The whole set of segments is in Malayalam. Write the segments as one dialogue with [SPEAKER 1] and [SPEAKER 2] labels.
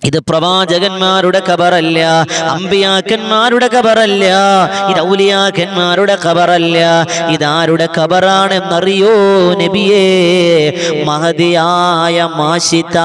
[SPEAKER 1] ഇത് പ്രവാചകന്മാരുടെ ഖബറല്ല അമ്പിയാക്കന്മാരുടെ ഖബറല്ല ഇത് ഔലിയാക്കന്മാരുടെ ഖബറല്ല ഇതാരുടെ ഖബറാണെന്നറിയോ നബിയേ മഹതിയായ മാഷിത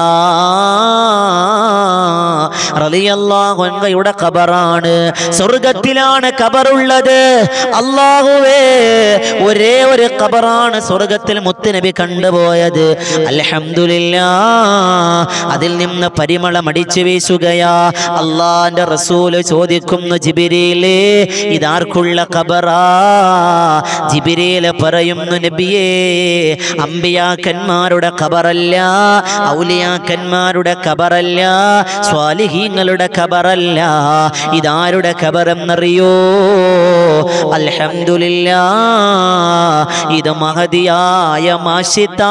[SPEAKER 1] റളിയല്ലാഹുൻഹയുടെ ഖബറാണ് സ്വർഗത്തിലാണ് ഖബറുള്ളത് അള്ളാഹുവേ ഒരേ ഒരു ഖബറാണ് സ്വർഗത്തിൽ മുത്തുനബി കണ്ടുപോയത് അൽഹംദുലില്ലാ അതിൽ നിന്ന് പരിമളം അടിച്ചു വീശുകയാ അള്ളാന്റെ റസൂല് ചോദിക്കുന്നു ജിബിരിയിലേ ഇതാർക്കുള്ള ഖബറാ ജിബിരിയില് പറയുന്നു നബിയേ അമ്പിയാക്കന്മാരുടെ ഖബറല്ല ഔലിയാക്കന്മാരുടെ ഖബറല്ല സ്വാലിഹീങ്ങളുടെ ഖബറല്ല ഇതാരുടെ ഖബറെന്നറിയോ അൽഹംദുലില്ലാ ഇത് മഹതിയായ മാഷിത്ത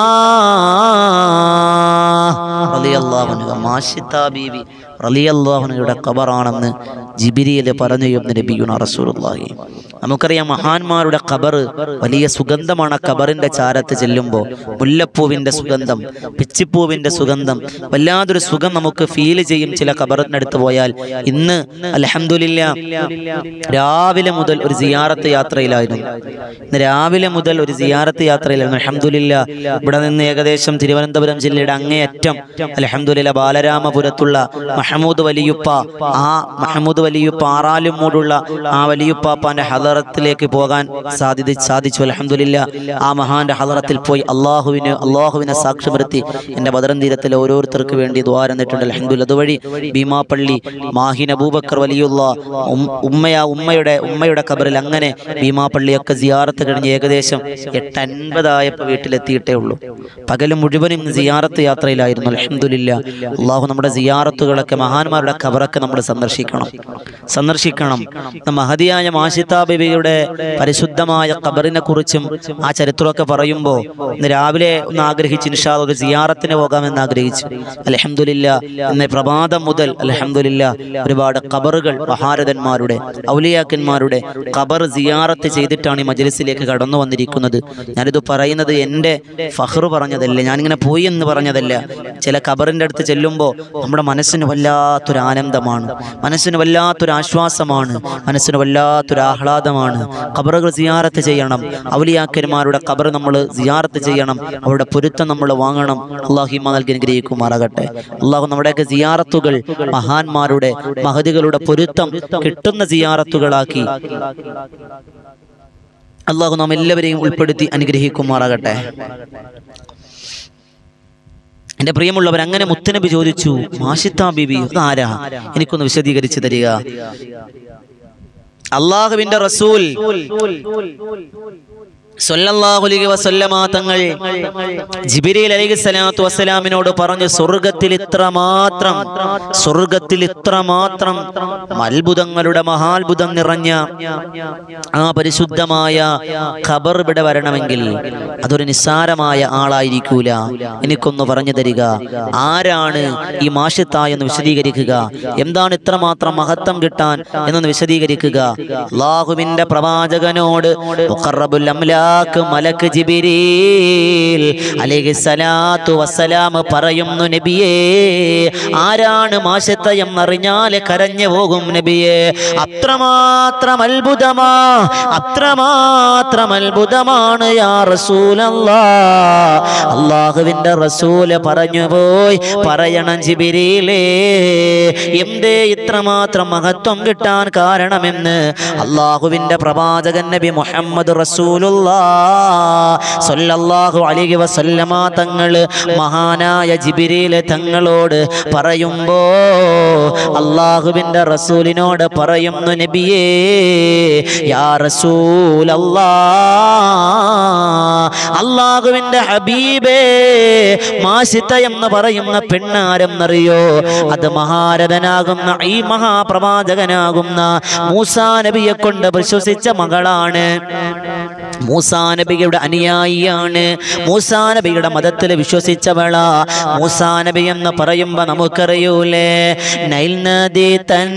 [SPEAKER 1] റളിയല്ലാഹു മാഷിത്ത ബീവി റളിയല്ലാഹുയുടെ ഖബറാണെന്ന് ജിബിരിയിൽ പറഞ്ഞു എന്ന് നബിയുന റസൂലുള്ളാഹി നമുക്കറിയാം മഹാന്മാരുടെ ഖബർ വലിയ സുഗന്ധമാണ് ആ ഖബറിന്റെ ചാരത്ത് ചെല്ലുമ്പോൾ മുല്ലപ്പൂവിന്റെ സുഗന്ധം പിച്ചിപ്പൂവിന്റെ സുഗന്ധം വല്ലാതൊരു സുഖം നമുക്ക് ഫീൽ ചെയ്യും ചില ഖബറിനടുത്ത് പോയാൽ ഇന്ന് അലഹമില്ല രാവിലെ മുതൽ ഒരു സിയാറത്ത് യാത്രയിലായിരുന്നു ഇന്ന് രാവിലെ മുതൽ ഒരു സിയാറത്ത് യാത്രയിലായിരുന്നു അലഹമില്ല ഇവിടെ നിന്ന് ഏകദേശം തിരുവനന്തപുരം ജില്ലയുടെ അങ്ങേയറ്റം അലഹമില്ല ബാലരാമപുരത്തുള്ള മഹമ്മൂദ് വലിയുപ്പ ആ മഹമ്മൂദ് വലിയുപ്പ ആറാലുമൂടുള്ള ആ വലിയുപ്പാപ്പാന്റെ ഹലറത്തിലേക്ക് പോകാൻ സാധ്യത സാധിച്ചു അലഹമില്ല ആ മഹാന്റെ ഹലറത്തിൽ പോയി അള്ളാഹുവിന് അള്ളാഹുവിനെ സാക്ഷ്യം വരുത്തി എന്റെ ബദറൻ തീരത്തിൽ ഓരോരുത്തർക്ക് വേണ്ടി ദ്വാരന്നിട്ടുണ്ട് അലഹമില്ല അതുവഴി ഭീമാപ്പള്ളി മാഹിൻ അബൂബക്കർ വലിയുള്ള ഉം- ഉമ്മയ ഉമ്മയുടെ ഉമ്മയുടെ കബറിൽ അങ്ങനെ ഭീമാപ്പള്ളിയൊക്കെ സിയാറത്ത് കഴിഞ്ഞ് ഏകദേശം എട്ടൻപതായപ്പോൾ വീട്ടിലെത്തിയിട്ടേ ഉള്ളൂ പകൽ മുഴുവനും സിയാറത്ത് യാത്രയിലായിരുന്നു അലഹമില്ല അള്ളാഹു നമ്മുടെ സിയാറത്തുകളൊക്കെ മഹാന്മാരുടെ ഖബറൊക്കെ നമ്മൾ സന്ദർശിക്കണം സന്ദർശിക്കണം ഇന്ന് മഹതിയായ മാഷിത്ത ബിബിയുടെ പരിശുദ്ധമായ ഖബറിനെ കുറിച്ചും ആ ചരിത്രമൊക്കെ പറയുമ്പോൾ ഇന്ന് രാവിലെ ഒന്ന് ആഗ്രഹിച്ച് ഇൻഷാ അല്ലാ ഒരു സിയാറത്തിന് പോകാമെന്ന് ആഗ്രഹിച്ചു അലഹമില്ല ഇന്ന് പ്രഭാതം മുതൽ അലഹമില്ല ഒരുപാട് ഖബറുകൾ മഹാരഥന്മാരുടെ ഔലിയാക്കന്മാരുടെ ഖബർ സിയാറത്ത് ചെയ്തിട്ടാണ് ഈ മജലിസിലേക്ക് കടന്നു വന്നിരിക്കുന്നത് ഞാനിത് പറയുന്നത് എൻ്റെ ഫഹ്റ് പറഞ്ഞതല്ല ഞാനിങ്ങനെ പോയി എന്ന് പറഞ്ഞതല്ല ചില ഖബറിൻ്റെ അടുത്ത് ചെല്ലുമ്പോൾ നമ്മുടെ മനസ്സിന് വല്ലാത്തൊരു ആനന്ദമാണ് മനസ്സിന് വല്ലാത്തൊരു ആശ്വാസമാണ് മനസ്സിന് വല്ലാത്തൊരു ആഹ്ലാദമാണ് ഖബറുകൾ സിയാറത്ത് ചെയ്യണം ഔലിയാക്കന്മാരുടെ ഖബർ നമ്മൾ സിയാറത്ത് ചെയ്യണം അവരുടെ പൊരുത്തം നമ്മൾ വാങ്ങണം അള്ളാഹിമ നൽകി അനുഗ്രഹിക്കുമാറാകട്ടെ അള്ളാഹു നമ്മുടെയൊക്കെ സിയാറത്തുകൾ മഹാന്മാരുടെ മഹതികളുടെ പൊരുത്തം കിട്ടുന്ന സിയാറത്തുകളാക്കി അള്ളാഹു നാം എല്ലാവരെയും ഉൾപ്പെടുത്തി അനുഗ്രഹിക്കുമാറാകട്ടെ എന്റെ പ്രിയമുള്ളവർ അങ്ങനെ മുത്തനബി ചോദിച്ചു മാഷിത്ത ബിബി അതാരാ എനിക്കൊന്ന് വിശദീകരിച്ചു തരിക അള്ളാഹുവിന്റെ റസൂൽ സല്ലല്ലാഹു അലൈഹി വസല്ലമ തങ്ങൾ ജിബ്രീൽ അലൈഹി സ്വലാത്തു വസ്സലാമിനോട് പറഞ്ഞു സ്വർഗത്തിൽ ഇത്ര മാത്രം സ്വർഗത്തിൽ ഇത്ര മാത്രം അത്ഭുതങ്ങളുടെ മഹാത്ഭുതം നിറഞ്ഞ ആ പരിശുദ്ധമായ ഖബർ ഇവിടെ വരണമെങ്കിൽ അതൊരു നിസ്സാരമായ ആളായിരിക്കൂല എനിക്കൊന്ന് പറഞ്ഞു തരിക ആരാണ് ഈ മാഷത്ത എന്ന് വിശദീകരിക്കുക എന്താണ് ഇത്രമാത്രം മഹത്വം കിട്ടാൻ എന്നൊന്ന് വിശദീകരിക്കുക അള്ളാഹുവിന്റെ പ്രവാചകനോട് മുഖറബുൽ അംലാക്ക് മലക്ക് ജിബിരീൽ അലൈഹി സ്വലാത്തു വസ്സലാം പറയുന്നു നബിയേ ആരാണ് മാഷത്ത എന്നറിഞ്ഞാൽ കരഞ്ഞു പോകും നബിയെ അത്രമാത്രം അത്ഭുതമാ അത്രമാത്രം അത്ഭുതമാണ് യാ റസൂലല്ലാ അള്ളാഹുവിന്റെ റസൂല് പറഞ്ഞു പോയി പറയണം ജിബിരിയിലേ എന്തേ ഇത്രമാത്രം മഹത്വം കിട്ടാൻ കാരണമെന്ന് അള്ളാഹുവിന്റെ പ്രവാചകൻ നബി മുഹമ്മദ് റസൂലുള്ള സല്ലല്ലാഹു അലൈഹി വസല്ലമ തങ്ങള് മഹാനായ ജിബിരിൽ തങ്ങളോട് പറയുമ്പോ അള്ളാഹുവിന്റെ റസൂലിനോട് പറയുന്നു നബിയേ യാ റസൂലല്ലാ അള്ളാഹുവിന്റെ ഹബീബേ മാസിത്ത എന്ന് പറയുന്ന പെണ്ണാരെന്നറിയോ അത് മഹാരഥനാകുന്ന ഈ മഹാപ്രവാചകനാകുന്ന മൂസാ നബിയെ കൊണ്ട് വിശ്വസിച്ച മകളാണ് മൂസാ നബിയുടെ അനുയായിയാണ് മൂസാ നബിയുടെ മതത്തിൽ വിശ്വസിച്ചവളാ മൂസാ നബി എന്ന് പറയുമ്പോ നമുക്കറിയൂലേ നൈൽ നദി തൻ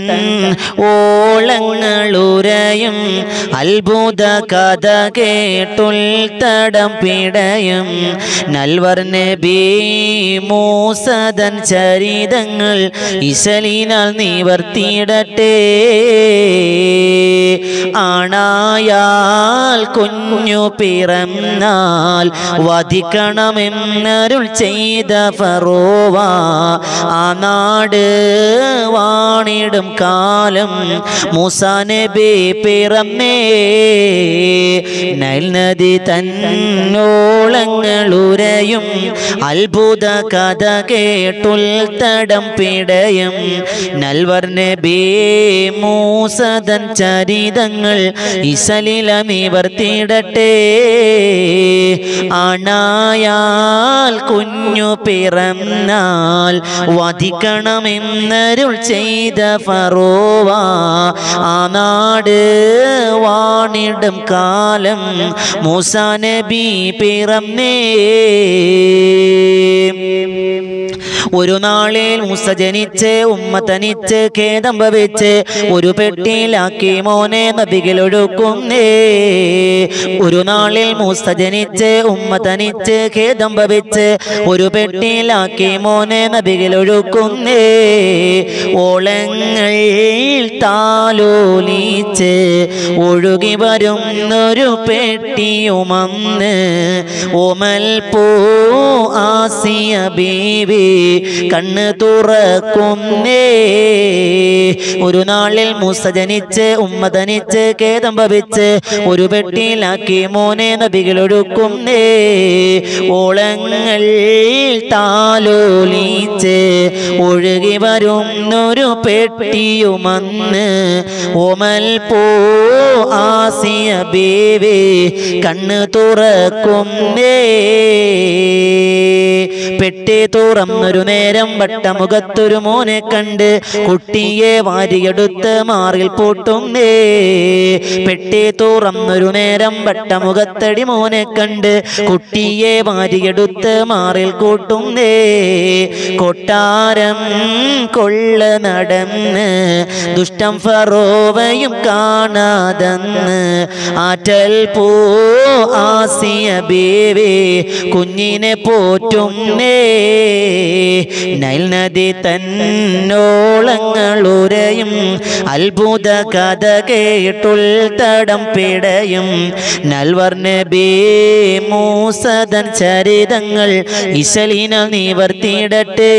[SPEAKER 1] ഓളങ്ങളുരയും അത്ഭുത കഥ കേട്ടുൾ തടം പിടയും നൽവർ നബി മൂസദൻ ചരിതങ്ങൾ ഇശലിനാൽ നിവർത്തിയിടട്ടെ ആണായാൽ കുഞ്ഞു പിറന്നാൽ വധിക്കണമെന്നരുൾ ചെയ്ത ഫറോവ ആ നാട് വാണിടും കാലം മൂസാ നബി പിറന്നേ നൈൽ നദി തന്നോളങ്ങളുരയും അത്ഭുത കഥ കേട്ടുൽ തടം പിടയും നൽവർ നബി മൂസദൻ ചരിതങ്ങൾ ഇസലില നിവർത്തിയിടട്ടെ ആണായാൽ കുഞ്ഞു പിറന്നാൽ വധിക്കണമെന്നരുൾ ചെയ്ത ഫറോവ ആ നാട് വാണിടും കാലം മൂസാ നബി പിറന്നേ ഒരു നാളിൽ മൂസ ജനിച്ച് ഉമ്മ തനിച്ച് ഖേദം ഭവിച്ച് ഒരു പെട്ടിയിലാക്കി മോനെ നബികളൊഴുക്കുന്നേ ഒരു നാളിൽ മൂസ ജനിച്ച് ഉമ്മ തനിച്ച് ഖേദം ഭവിച്ച് ഒരു പെട്ടിയിലാക്കി മോനെ നബികളൊഴുക്കുന്നേ ഓളങ്ങൾ താലോലിച്ച് ഒഴുകി വരുന്നൊരു പെട്ടിയുമന്ന് ഓമൽ പോ ആസിയ ബീവി കണ്ണ് തുറക്കുന്നേ ഒരു നാളിൽ മൂസ ജനിച്ച് ഉമ്മ ധനിച്ച് ഖേദം ഭവിച്ച് ഒരു പെട്ടിയിലാക്കി മോനെ നബികളൊഴുക്കുന്നേ ഓളങ്ങൾ താലോലിച്ച് ഒഴുകി വരുന്നൊരു പെട്ടിയുമന്ന് ഓമൽ പോ ആസിയ ബേവി കണ്ണ് തുറക്കുന്നേ പെട്ടി തുറന്നൊരു നേരം വട്ടമുഖത്തൊരു മോനെ കണ്ട് കുട്ടിയെ വാരിയെടുത്ത് മാറിൽ പൂട്ടുന്നേ പെട്ടി തുറന്നൊരു നേരം വട്ടമുഖത്തടി മോനെ കണ്ട് കുട്ടിയെ വാരിയെടുത്ത് മാറിൽ കൂട്ടുന്നേ കൊട്ടാരം കൊള്ള നടന്ന് ദുഷ്ടം ഫറോവയും കാണാതെന്ന് ആറ്റൽ പോ ആസിയ ബേവേ കുഞ്ഞിനെ പോറ്റുന്നേ നൈൽ നദി തന്നോളങ്ങളുരയും അത്ഭുത കഥ കേട്ടുൾ തടം പിടയും നൽവർ നബി മൂസദൻ ചരിതങ്ങൾ ഇശലിന നിവർത്തിയിടട്ടെ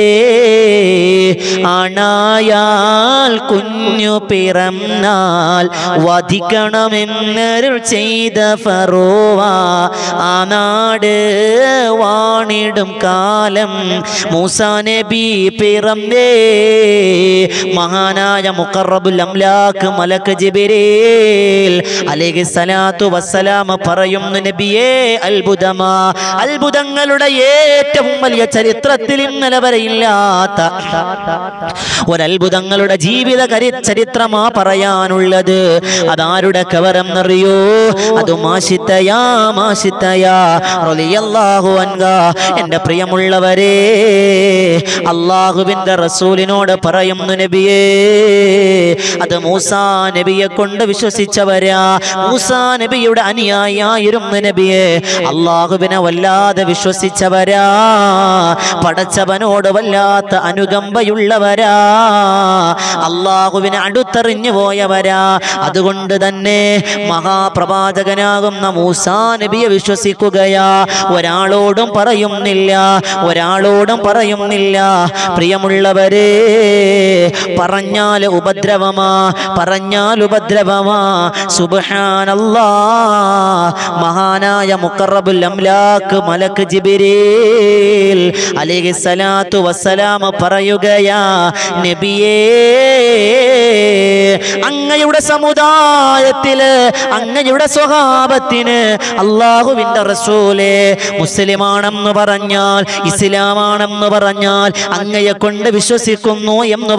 [SPEAKER 1] ആണായാൽ കുഞ്ഞു പിറന്നാൽ വധിക്കണമെന്നരുൾ ചെയ്ത ഫറോവ ആ നാട് വാണിടും കാലം മൂസാ നബി പിറന്നേ മഹാനായ മുഖറബുൽ അംലാക്ക് മലക്ക് ജിബിരേൽ അലൈഹി സ്വലാത്തു വസ്സലാം പറയുന്നു നബിയേ അത്ഭുതമാ അത്ഭുതങ്ങളുടെ ഏറ്റവും വലിയ ചരിത്രത്തിൽ ഇന്നലെ വരെ ഇല്ലാത്ത ഒരത്ഭുതങ്ങളുടെ ജീവിത കരി ചരിത്രമാ പറയാനുള്ളത് അതാരുടെ കവറെന്നറിയോ അത് മാഷിത്തയാ മാഷിത്തയാ റളിയല്ലാഹു അൻഹ എൻ്റെ പ്രിയമുള്ളവരെ അള്ളാഹുവിൻ്റെ റസൂലിനോട് പറയുന്നു നബിയേ അത് മൂസാ നബിയെ കൊണ്ട് വിശ്വസിച്ചവരാ മൂസാ നബിയുടെ അനുയായിരുന്നു നബിയെ അള്ളാഹുവിനെ വല്ലാതെ വിശ്വസിച്ചവരാ പടച്ചവനോട് വല്ലാത്ത അനുകമ്പയുള്ളവരാ അള്ളാഹുവിനെ അടുത്തെറിഞ്ഞു പോയവരാ അതുകൊണ്ട് തന്നെ മഹാപ്രവാചകനാകുന്ന മൂസാ നബിയെ വിശ്വസിക്കുകയാ ഒരാളോടും പറയുന്നില്ല ഒരാളോടും പറയുന്നില്ല പ്രിയമുള്ളവരെ പറഞ്ഞാൽ ഉപദ്രവമാ പറഞ്ഞാൽ ഉപദ്രവമാ സുബ്ഹാനല്ലാ മഹാനായ മുഖറബുൽ അംലാക്ക് മലക്ക് ജിബിരീൽ അലൈഹി സ്വലാത്തു വസ്സലാം പറയുകയാ നബിയേ അങ്ങയുടെ സമുദായത്തില് അങ്ങയുടെ സ്വഭാവത്തിന് അള്ളാഹുവിന്റെ റസൂലെ മുസ്ലിമാണെന്ന് പറഞ്ഞാൽ ഇസ്ലാമാണെന്ന് പറഞ്ഞാൽ അങ്ങയെ കൊണ്ട് വിശ്വസിക്കുന്നു എന്ന് പറഞ്ഞാൽ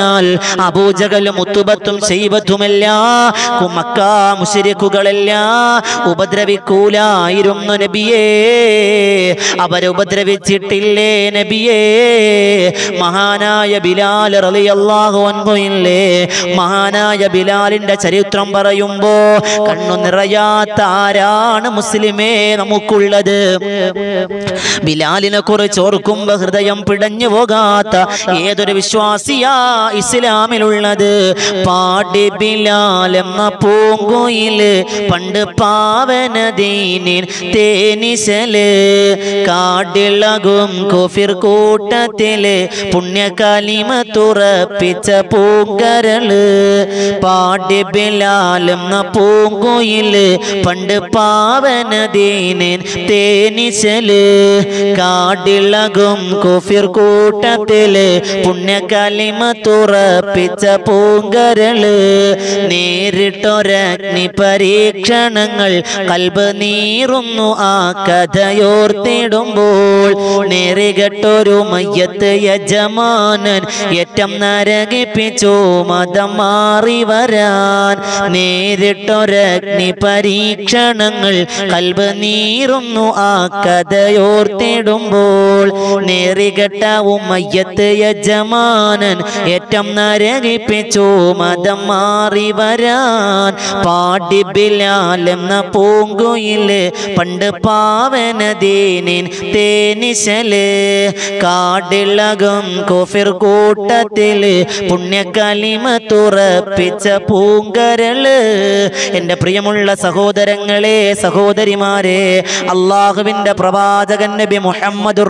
[SPEAKER 1] പറഞ്ഞാൽ അബൂജകലും മുത്തുബത്തും ശൈബത്തുമെല്ലാം മക്ക മുശരിക്കുകളെല്ലാം ഉപദ്രവിക്കൂലായിരുന്നു നബിയേ അവരെ ഉപദ്രവിച്ചിട്ടില്ലേ നബിയേ മഹാനായ ബിലാൽ റളിയല്ലാഹു അൻഹു ഇല്ലേ മഹാനായ ബിലാലിന്റെ ചരിത്രം പറയുമ്പോ കണ്ണു നിറയാത്ത ആരാണ് മുസ്ലിമേ നമുക്കുള്ളത് ബിലാലിനെ കുറിച്ച് ഓർക്കുമ്പോ ഹൃദയം പിടഞ്ഞു പോകാത്ത ഏതൊരു വിശ്വാസിയാ ഇസ്ലാമിലുള്ളത് പാടി ബിലാൽ എന്ന പൂങ്കുയില് പണ്ട് പാവനദീനിൻ തേനിശല് കാടിളകും കുഫിർ കൂട്ടത്തില് പുണ്യകാലിമ തുറപ്പിച്ച പൂങ്കരള് പാടി ബിലാൽ എന്ന പൂങ്കുയില് പണ്ട് പാവനദീനിൻ തേനിശല് കാടിളകും കുഫിർ കൂട്ടത്തില് പുണ്യകലിമ തുറപ്പിച്ച പൂങ്കരള് നേരിട്ടൊരഗ്നി പരീക്ഷണങ്ങൾ കൽബ് നീറുന്നു ആ കഥയോർത്തിടുമ്പോൾ നേറികെട്ടൊരു മയ്യത്ത് യജമാനൻ ഏറ്റം നരകിപ്പിച്ചു മതം മാറി വരാൻ നേരിട്ടൊരഗ്നി പരീക്ഷണങ്ങൾ കൽബ് നീറുന്നു ആ കഥയോർത്തിടുമ്പോൾ നേറികെട്ട ഉമ്മയ്യത്ത് യജമാനൻ ഏറ്റം നരകിപ്പിച്ചു മതം മാറി വരാൻ പാടി ബിലാൽ എന്ന പൂങ്കുയില് പണ്ട് പാവനദീനിൻ തേനിശല് കാടിളകും കുഫിർ കൂട്ടത്തില് പുണ്യകലിമ തുറപ്പിച്ച പൂങ്കരള് എൻ്റെ പ്രിയമുള്ള സഹോദരങ്ങളെ സഹോദരിമാരെ അള്ളാഹുവിൻ്റെ പ്രവാചകൻ നബി മുഹമ്മദ്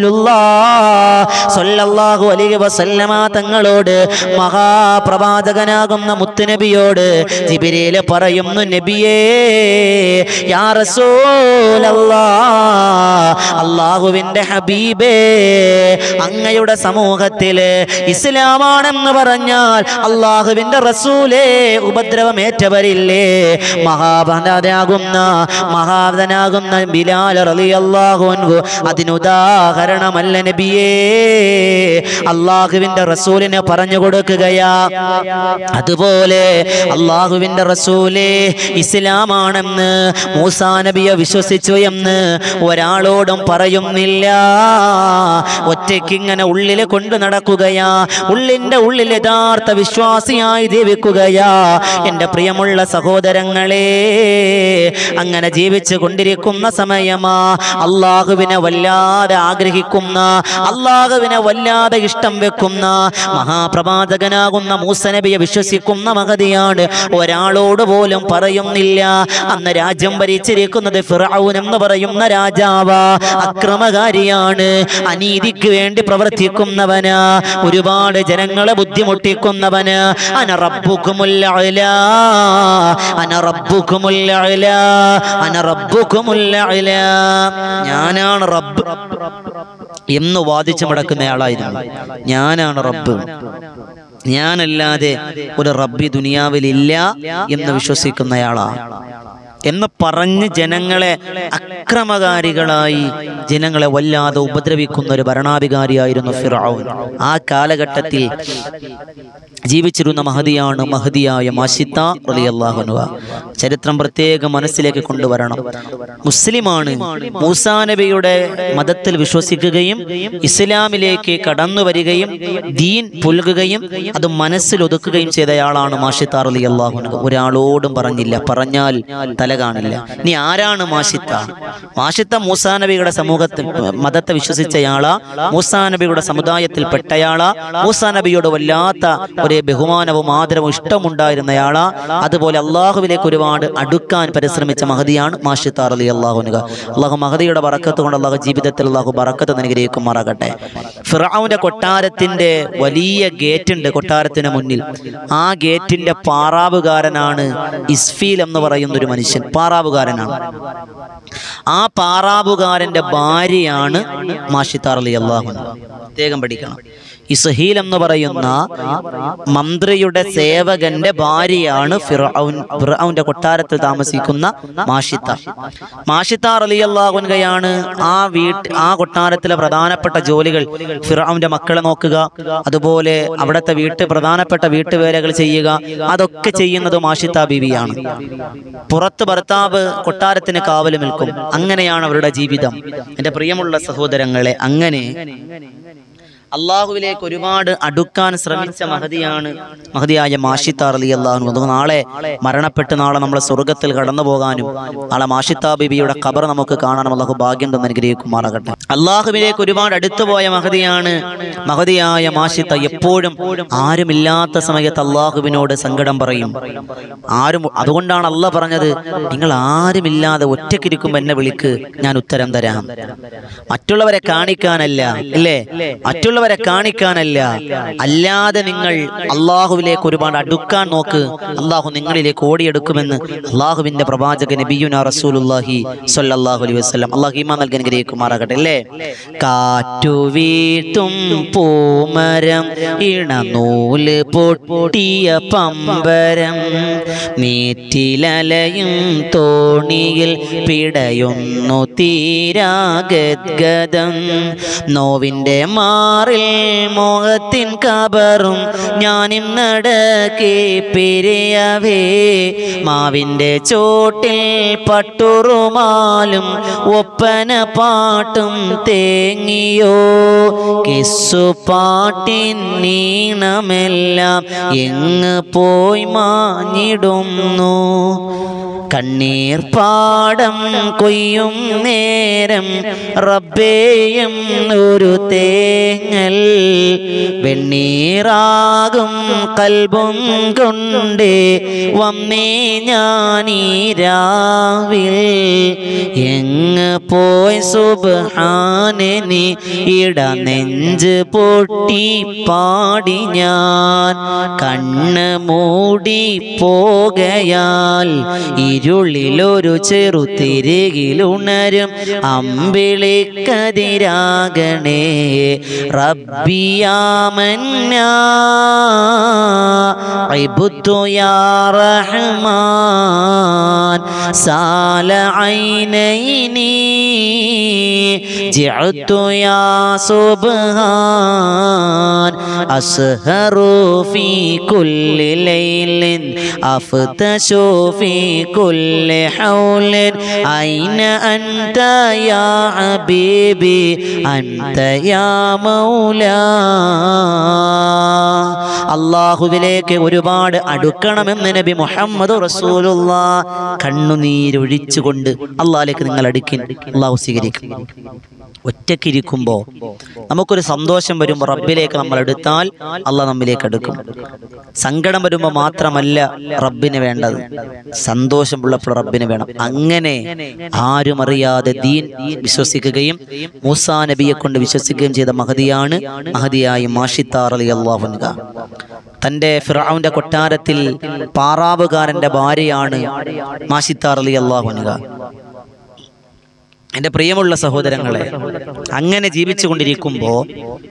[SPEAKER 1] സല്ലല്ലാഹു അലൈഹി വസല്ലമ തങ്ങളോട് മഹാപ്രവാചകനാകുന്ന മുത്തുനബിയോട് ജിബിരിയിൽ പറയുന്നു നബിയേ യാ റസൂലല്ലാ അള്ളാഹുവിൻ്റെ ഹബീബേ അങ്ങയുടെ സമൂഹത്തില് ഇസ്ലാമാണെന്ന് പറഞ്ഞാൽ അള്ളാഹുവിൻ്റെ റസൂലേ ഉപദ്രവമേറ്റവരില്ലേ മഹാഭനാകുന്ന മഹാവനാകുന്ന ബിലാൽ റളിയല്ലാഹു അൻഹു അതിനുദാഹരണമല്ല നബിയേ അള്ളാഹുവിൻ്റെ റസൂലിനെ പറഞ്ഞു കൊടുക്കുകയാ അതുപോലെ അള്ളാഹുവിൻ്റെ റസൂലേ ഇസ്ലാമാണെന്ന് മൂസാ നബിയെ വിശ്വസിച്ചു എന്ന് ഒരാളോടും പറയുന്നില്ല ഒറ്റയ്ക്ക് ഇങ്ങനെ ഉള്ളിൽ കൊണ്ടു നടക്കുകയാ ഉള്ളിൻ്റെ ഉള്ളിൽ യഥാർത്ഥ വിശ്വാസിയായി ജീവിക്കുകയാ എൻ്റെ പ്രിയമുള്ള സഹോദരങ്ങളെ അങ്ങനെ ജീവിച്ചു കൊണ്ടിരിക്കുന്ന സമയമാ അള്ളാഹുവിനെ വല്ലാതെ ആഗ്രഹിക്കുന്ന അള്ളാഹുവിനെ വല്ലാതെ ഇഷ്ടം വെക്കുന്ന മഹാപ്രവാചകനാകുന്ന മൂസനബിയെ വിശ്വസിക്കുന്ന മഹതിയാണ് ഒരാളോട് പോലും പറയുന്നില്ല അന്ന് രാജ്യം ഭരിച്ചിരിക്കുന്നത് ഫിറൌൻ എന്ന് പറയുന്ന രാജാവ് അക്രമകാരിയാണ് അനീതിക്ക് വേണ്ടി പ്രവർത്തിക്കുന്നവന് ഒരുപാട് ജനങ്ങളെ ബുദ്ധിമുട്ടിക്കുന്നവന് അന റബ്ബുക്കുമുൽ അഅ്ലാ അന റബ്ബുക്കുമുൽ അഅ്ലാ അന റബ്ബുക്കുമുൽ അഅ്ലാ ഞാനാണ് റബ്ബ് എന്ന് വാദിച്ചു മടക്കുന്ന ആളായിരുന്നു ഞാനാണ് റബ്ബ് ഞാനല്ലാതെ ഒരു റബ്ബി ദുനിയാവിലില്ല എന്ന് വിശ്വസിക്കുന്നയാളാണ് എന്ന് പറഞ്ഞ് ജനങ്ങളെ അക്രമകാരികളായി ജനങ്ങളെ വല്ലാതെ ഉപദ്രവിക്കുന്ന ഒരു ഭരണാധികാരിയായിരുന്നു ഫിറൌൻ ആ കാലഘട്ടത്തിൽ ജീവിച്ചിരുന്ന മഹതിയാണ് മഹതിയായ മാഷിത്ത റളിയല്ലാഹുഅൻഹ ചരിത്രം പ്രത്യേകം മനസ്സിലേക്ക് കൊണ്ടുവരണം മുസ്ലിമാണ് മൂസാ നബിയുടെ മതത്തിൽ വിശ്വസിക്കുകയും ഇസ്ലാമിലേക്ക് കടന്നു വരികയും ദീൻ പുൽകുകയും അത് മനസ്സിൽ ഒതുക്കുകയും ചെയ്തയാളാണ് മാഷിത്ത റളിയല്ലാഹുഅൻഹ ഒരാളോടും പറഞ്ഞില്ല പറഞ്ഞാൽ തല കാണില്ല ഇനി ആരാണ് മാഷിത്ത മാഷിത്ത മൂസാ നബിയുടെ സമൂഹത്തിൽ മതത്തെ വിശ്വസിച്ചയാളാ മൂസാ നബിയുടെ സമുദായത്തിൽ പെട്ടയാളാ മൂസാ നബിയോട് വല്ലാത്ത ഒരു ബഹുമാനവും ആദരവും ഇഷ്ടമുണ്ടായിരുന്നയാളാ അതുപോലെ അള്ളാഹുവിലേക്ക് ഒരുപാട് അടുക്കാൻ പരിശ്രമിച്ച മഹതിയാണ് മാഷിത്ത അലി അള്ളാഹുനുക അള്ളാഹു മഹദിയുടെ ബറക്കത്ത് കൊണ്ട് അള്ളാഹു ജീവിതത്തിൽ അള്ളാഹു ബറക്കത്ത് അനുഗ്രഹിക്കുമാറാകട്ടെ ഫിറാവുന്റെ കൊട്ടാരത്തിന്റെ വലിയ ഗേറ്റ് ഉണ്ട് കൊട്ടാരത്തിന് മുന്നിൽ ആ ഗേറ്റിന്റെ പാറാവുകാരനാണ് ഇസ്ഫീൽ എന്ന് പറയുന്ന ഒരു മനുഷ്യൻ പാറാവുകാരനാണ് ആ പാറാവുകാരന്റെ ഭാര്യയാണ് മാഷിത്താർ അലി അള്ളാഹു പ്രത്യേകം പഠിക്കണം ഇസ്ഹീൽ എന്ന് പറയുന്ന മന്ത്രിയുടെ സേവകന്റെ ഭാര്യയാണ് ഫിറൌൻ ഫിറൌന്റെ കൊട്ടാരത്തിൽ താമസിക്കുന്ന മാഷിത്ത മാഷിത്ത റലിയല്ലാഹുൻകയാണ് ആ വീട്ട് ആ കൊട്ടാരത്തിലെ പ്രധാനപ്പെട്ട ജോലികൾ ഫിറൌന്റെ മക്കളെ നോക്കുക അതുപോലെ അവിടുത്തെ വീട്ട് പ്രധാനപ്പെട്ട വീട്ടുവേലകൾ ചെയ്യുക അതൊക്കെ ചെയ്യുന്നത് മാഷിത്ത ബീവിയാണ് പുറത്ത് ഭർത്താവ് കൊട്ടാരത്തിന് കാവല് നിൽക്കും അങ്ങനെയാണ് അവരുടെ ജീവിതം എൻ്റെ പ്രിയമുള്ള സഹോദരങ്ങളെ അങ്ങനെ അള്ളാഹുവിലേക്ക് ഒരുപാട് അടുക്കാൻ ശ്രമിച്ച മഹതിയാണ് മഹതിയായ മാഷിത്താർ അലി അള്ളാഹു അത് നാളെ മരണപ്പെട്ട് നാളെ നമ്മളെ സ്വർഗത്തിൽ കടന്നു പോകാനും നാളെ മാഷിത്താ ബിബിയുടെ ഖബർ നമുക്ക് കാണാനും അള്ളാഹു ഭാഗ്യം തന്നെ അനുഗ്രഹിക്കുമാറാകട്ടെ അള്ളാഹുവിലേക്ക് ഒരുപാട് അടുത്തു പോയ മഹതിയാണ് മഹതിയായ മാഷിത്ത എപ്പോഴും ആരുമില്ലാത്ത സമയത്ത് അള്ളാഹുവിനോട് സങ്കടം പറയും ആരും അതുകൊണ്ടാണ് അള്ളാഹ് പറഞ്ഞത് നിങ്ങൾ ആരുമില്ലാതെ ഒറ്റക്കിരിക്കുമ്പോൾ എന്നെ വിളിക്ക് ഞാൻ ഉത്തരം തരാം മറ്റുള്ളവരെ കാണിക്കാനല്ല അല്ലേ മറ്റുള്ളവരെ കാണിക്കാനല്ല അല്ലാതെ നിങ്ങൾ അള്ളാഹുവിലേക്ക് ഒരുപാട് അടുക്കാൻ നോക്ക് അള്ളാഹു നിങ്ങളിലേക്ക് ഓടിയെടുക്കുമെന്ന് അള്ളാഹുവിന്റെ പ്രവാചകൻ നബിയുന റസൂലുള്ളാഹി സ്വല്ലല്ലാഹു അലൈഹി വസല്ലം അള്ളാഹു ഈമാൻ നൽകി അനുഗ്രഹിക്കുമാറാകട്ടെ അല്ലേ കാറ്റു വീട്ടും പൂമരം ഇണനൂല് പൊട്ടിയ പമ്പരം നീറ്റിലലയും തോണിയിൽ പിടയുന്നു തീരാഗദ്ഗതം നോവിൻ്റെ മാറിൽ മോഹത്തിൻ കബറും ഞാനും നടക്കെ പെരിയവേ മാവിൻ്റെ ചോട്ടിൽ പട്ടുറുമാലും ഒപ്പന പാട്ടും തേങ്ങിയോ കിസ്സു പാട്ടിൻ നീണമെല്ലാം എങ്ങ് പോയി മാഞ്ഞിടുന്നു കണ്ണീർ പാടം കൊയ്യും നേരം റബ്ബേയും ഒരു തേങ്ങൽ വെണ്ണീറാകും കൽബും കൊണ്ടേ വന്നേ ഞാനീ രാവിൽ എങ്ങ് പോയി സുബാനി ഇട നെഞ്ച് പൊട്ടി പാടി ഞാൻ കണ്ണ് മൂടി പോകയാൽ ഇരുളിലൊരു ചെറു തിരികിലുണരും അമ്പിളിക്കതിരാകണേ റബ്ബിയാമന്നാ عبدت يا رحمن سال عينيني جعت يا سبحان أسهر في كل ليل أفتش في كل حول أين أنت يا حبيبي أنت يا مولاي അള്ളാഹുവിലേക്ക് ഒരുപാട് അടുക്കണമെന്ന് നബി മുഹമ്മദ് റസൂലുള്ള കണ്ണുനീരൊഴിച്ചുകൊണ്ട് അള്ളാഹിലേക്ക് നിങ്ങൾ അടുക്കിൻ അള്ളാഹു സ്വീകരിക്കും ഒറ്റക്കിരിക്കുമ്പോൾ നമുക്കൊരു സന്തോഷം വരുമ്പോൾ റബ്ബിലേക്ക് നമ്മൾ എടുത്താൽ അള്ളാഹ് നമ്മിലേക്ക് അടുക്കും സങ്കടം വരുമ്പോൾ മാത്രമല്ല റബ്ബിന് വേണ്ടത് സന്തോഷമുള്ളപ്പോൾ റബ്ബിന് വേണം അങ്ങനെ ആരും അറിയാതെ ദീൻ വിശ്വസിക്കുകയും മൂസാ നബിയെ കൊണ്ട് വിശ്വസിക്കുകയും ചെയ്ത മഹതിയാണ് മഹതിയായ മാഷിത്താർ അലി അള്ളാഹുൻക തൻ്റെ ഫിറൌന്റെ കൊട്ടാരത്തിൽ പാറാവുകാരന്റെ ഭാര്യയാണ് മാഷിത്താർ അലി അള്ളാഹുൻക എൻ്റെ പ്രിയമുള്ള സഹോദരങ്ങളെ അങ്ങനെ ജീവിച്ചു കൊണ്ടിരിക്കുമ്പോൾ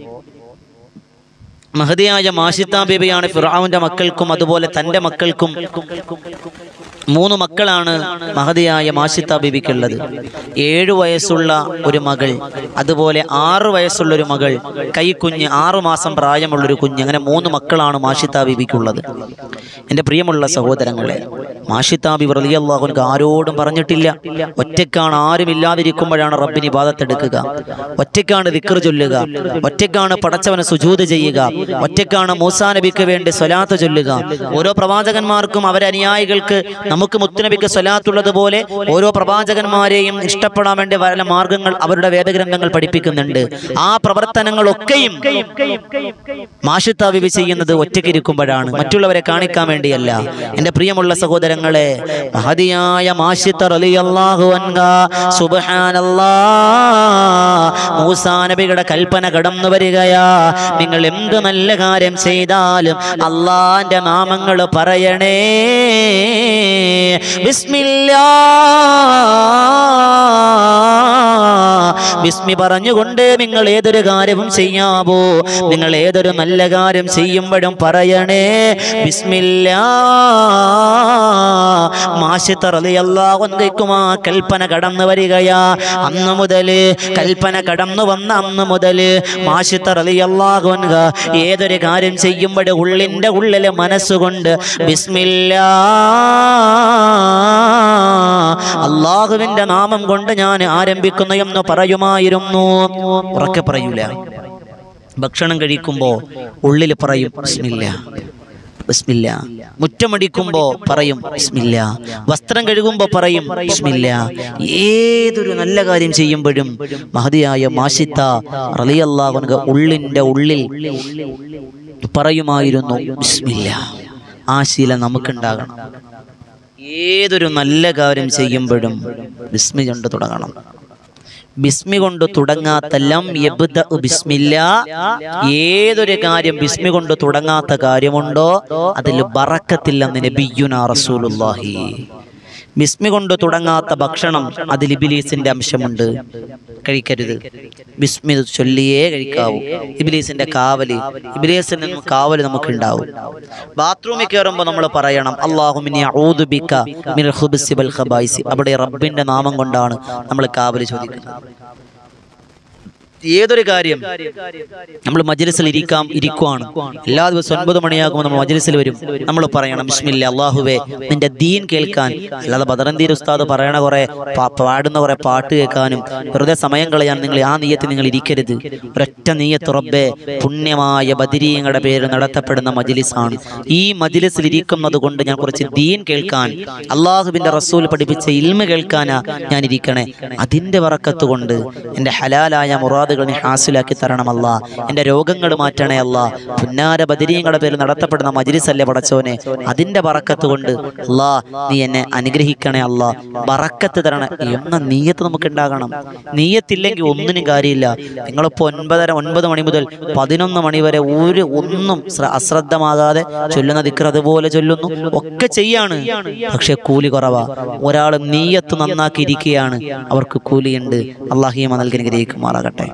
[SPEAKER 1] മഹതിയായ മാഷിത്ത ബേബിയാണ് ഫിറാവിന്റെ മക്കൾക്കും അതുപോലെ തൻ്റെ മക്കൾക്കും മൂന്ന് മക്കളാണ് മഹതിയായ മാഷിത്ത ബേബിക്കുള്ളത് ഏഴു വയസ്സുള്ള ഒരു മകൾ അതുപോലെ ആറു വയസ്സുള്ള ഒരു മകൾ കൈക്കുഞ്ഞ് ആറു മാസം പ്രായമുള്ള ഒരു കുഞ്ഞ് അങ്ങനെ മൂന്ന് മക്കളാണ് മാഷിത്ത ബേബിക്കുള്ളത് എൻ്റെ പ്രിയമുള്ള സഹോദരങ്ങളെ മാഷിത്ത ബിബി റലിയല്ലാഹുനക്ക് ആരോടും പറഞ്ഞിട്ടില്ല ഒറ്റയ്ക്കാണ് ആരും ഇല്ലാതിരിക്കുമ്പോഴാണ് റബ്ബിന് ഇബാദത്തെടുക്കുക ഒറ്റയ്ക്കാണ് ദിക്ർ ചൊല്ലുക ഒറ്റയ്ക്കാണ് പടച്ചവന് സുജൂത് ചെയ്യുക ഒറ്റയ്ക്കാണ് മൂസാ നബിക്ക് വേണ്ടി സ്വലാത്ത് ചൊല്ലുക ഓരോ പ്രവാചകന്മാർക്കും അവരെ അനുയായികൾക്ക് നമുക്ക് മുത്തുനബിക്ക് സ്വലാത്തുള്ളത് പോലെ ഓരോ പ്രവാചകന്മാരെയും ഇഷ്ടപ്പെടാൻ വേണ്ടി പല മാർഗങ്ങൾ അവരുടെ വേദഗ്രന്ഥങ്ങൾ പഠിപ്പിക്കുന്നുണ്ട് ആ പ്രവർത്തനങ്ങളൊക്കെയും മാഷിത്ത ബിബി ചെയ്യുന്നത് ഒറ്റയ്ക്കിരിക്കുമ്പോഴാണ് മറ്റുള്ളവരെ കാണിക്കാൻ വേണ്ടിയല്ല എൻ്റെ പ്രിയമുള്ള സഹോദരങ്ങളെ മഹതിയായ മാഷിത്ത റളിയല്ലാഹു അൻഹ സുബ്ഹാനല്ലാ മൂസാ നബിയുടെ കൽപ്പന കടന്നു വരികയാ നിങ്ങൾ എന്ത് നല്ല കാര്യം ചെയ്താലും അള്ളാന്റെ നാമങ്ങൾ പറയണേ ബിസ്മില്ലാ ബിസ്മി പറഞ്ഞുകൊണ്ട് നിങ്ങൾ ഏതൊരു കാര്യവും ചെയ്യാവോ നിങ്ങൾ ഏതൊരു നല്ല കാര്യം ചെയ്യുമ്പോഴും പറയണേ ബിസ്മില്ലാ മാഷിത്തറിയാവുന്നേക്കും ആ കൽപ്പന കടന്നു വരികയാ അന്ന് മുതല് കൽപ്പന കടന്നു വന്ന അന്ന് മുതല് മാഷിത്തറിയാകുക ഏതൊരു കാര്യം ചെയ്യുമ്പോഴും ഉള്ളിൻ്റെ ഉള്ളില് മനസ്സുകൊണ്ട് ബിസ്മില്ലാ അള്ളാഹുവിന്റെ നാമം കൊണ്ട് ഞാൻ ആരംഭിക്കുന്നു എന്ന് പറയുമായിരുന്നു ഉറക്കെ പറയൂല ഭക്ഷണം കഴിക്കുമ്പോ ഉള്ളിൽ പറയും ബിസ്മില്ല ബിസ്മില്ല മുറ്റമടിക്കുമ്പോ പറയും ബിസ്മില്ല വസ്ത്രം കഴുകുമ്പോ പറയും ബിസ്മില്ല ഏതൊരു നല്ല കാര്യം ചെയ്യുമ്പോഴും മഹതിയായ മാഷിത്ത റലിയല്ലാഹുനക ഉള്ളിന്റെ ഉള്ളിൽ പറയുമായിരുന്നു ബിസ്മില്ല ആ ശീലം നമുക്കുണ്ടാകണം ഏതൊരു നല്ല കാര്യം ചെയ്യുമ്പോഴും ബിസ്മി കൊണ്ട് തുടങ്ങണം ബിസ്മി കൊണ്ട് തുടങ്ങാത്ത ലം യബ്ദ ബിസ്മില്ല ഏതൊരു കാര്യം ബിസ്മി കൊണ്ട് തുടങ്ങാത്ത കാര്യമുണ്ടോ അതിൽ ബറക്കത്തില്ലെന്ന് നബിയുന റസൂലുള്ളാഹി ബിസ്മി കൊണ്ട് തുടങ്ങാത്ത ഭക്ഷണം അതിൽ ഇബിലീസിന്റെ അംശമുണ്ട് കഴിക്കരുത് ബിസ്മി ചൊല്ലിയേ കഴിക്കാവൂ ഇബിലീസിന്റെ കാവല് ഇബിലീസിൽ നിന്നും കാവല് നമുക്ക് ഉണ്ടാവും ബാത്റൂമിൽ കയറുമ്പോൾ നമ്മൾ പറയണം അള്ളാഹുമിനി ഔദുബിക്ക മിനൽ ഖുബ്സി വൽ ഖബായിസി അവിടെ റബ്ബിന്റെ നാമം കൊണ്ടാണ് നമ്മൾ കാവല് ചോദിക്കുന്നത് ഏതൊരു കാര്യം നമ്മൾ മജ്ലിസിൽ ഇരിക്കാം ഇരിക്കുവാണ് എല്ലാ ദിവസവും ഒൻപത് മണിയാകുമ്പോൾ നമ്മൾ മജ്ലിസിൽ വരും നമ്മൾ പറയണം ബിസ്മില്ല അള്ളാഹുവേ നിന്റെ ദീൻ കേൾക്കാൻ അല്ലാതെ ബദറന്തീർ ഉസ്താദ് പറയണ കുറെ പാ- പാടുന്ന കുറെ പാട്ട് കേൾക്കാനും വെറുതെ സമയം കളയാൻ നിങ്ങൾ ആ നീയത്തിൽ നിങ്ങൾ ഇരിക്കരുത് ഒരൊറ്റ നീയത്ത് റബ്ബേ പുണ്യമായ ബദിരീങ്ങളുടെ പേരിൽ നടത്തപ്പെടുന്ന മജ്ലിസാണ് ഈ മജ്ലിസിൽ ഇരിക്കുന്നത് കൊണ്ട് ഞാൻ കുറച്ച് ദീൻ കേൾക്കാൻ അള്ളാഹുവിന്റെ റസൂൽ പഠിപ്പിച്ച ഇൽമ കേൾക്കാനാ ഞാൻ ഇരിക്കണേ അതിന്റെ വറക്കത്ത് കൊണ്ട് എൻ്റെ ഹലാലായ മുറാദുകൾ നീ ഹാസിലാക്കി തരണമല്ല എൻ്റെ രോഗങ്ങൾ മാറ്റണേ അല്ല പുന്നാര ബദിരീങ്ങളുടെ പേരിൽ നടത്തപ്പെടുന്ന മജ്ലിസല്ലേ പടച്ചോനെ അതിന്റെ വറക്കത്ത് കൊണ്ട് അല്ലാ നീ എന്നെ അനുഗ്രഹിക്കണേ അല്ല ബറക്കത്ത് തരണേ എന്ന നീയത്ത് നമുക്ക് ഉണ്ടാകണം നീയത്തില്ലെങ്കിൽ ഒന്നിനും കാര്യമില്ല നിങ്ങളിപ്പോൾ ഒൻപതര ഒൻപത് മണി മുതൽ പതിനൊന്ന് മണി വരെ ഒരു ഒന്നും ശ്ര- അശ്രദ്ധമാകാതെ ചൊല്ലുന്ന ദിക്ർ അതുപോലെ ചൊല്ലുന്നു ഒക്കെ ചെയ്യാണ് പക്ഷെ കൂലി കുറവാ ഒരാൾ നീയത്ത് നന്നാക്കി ഇരിക്കുകയാണ് അവർക്ക് കൂലിയുണ്ട് അള്ളാഹിയമ നൽകി അനുഗ്രഹിക്കുമാറാകട്ടെ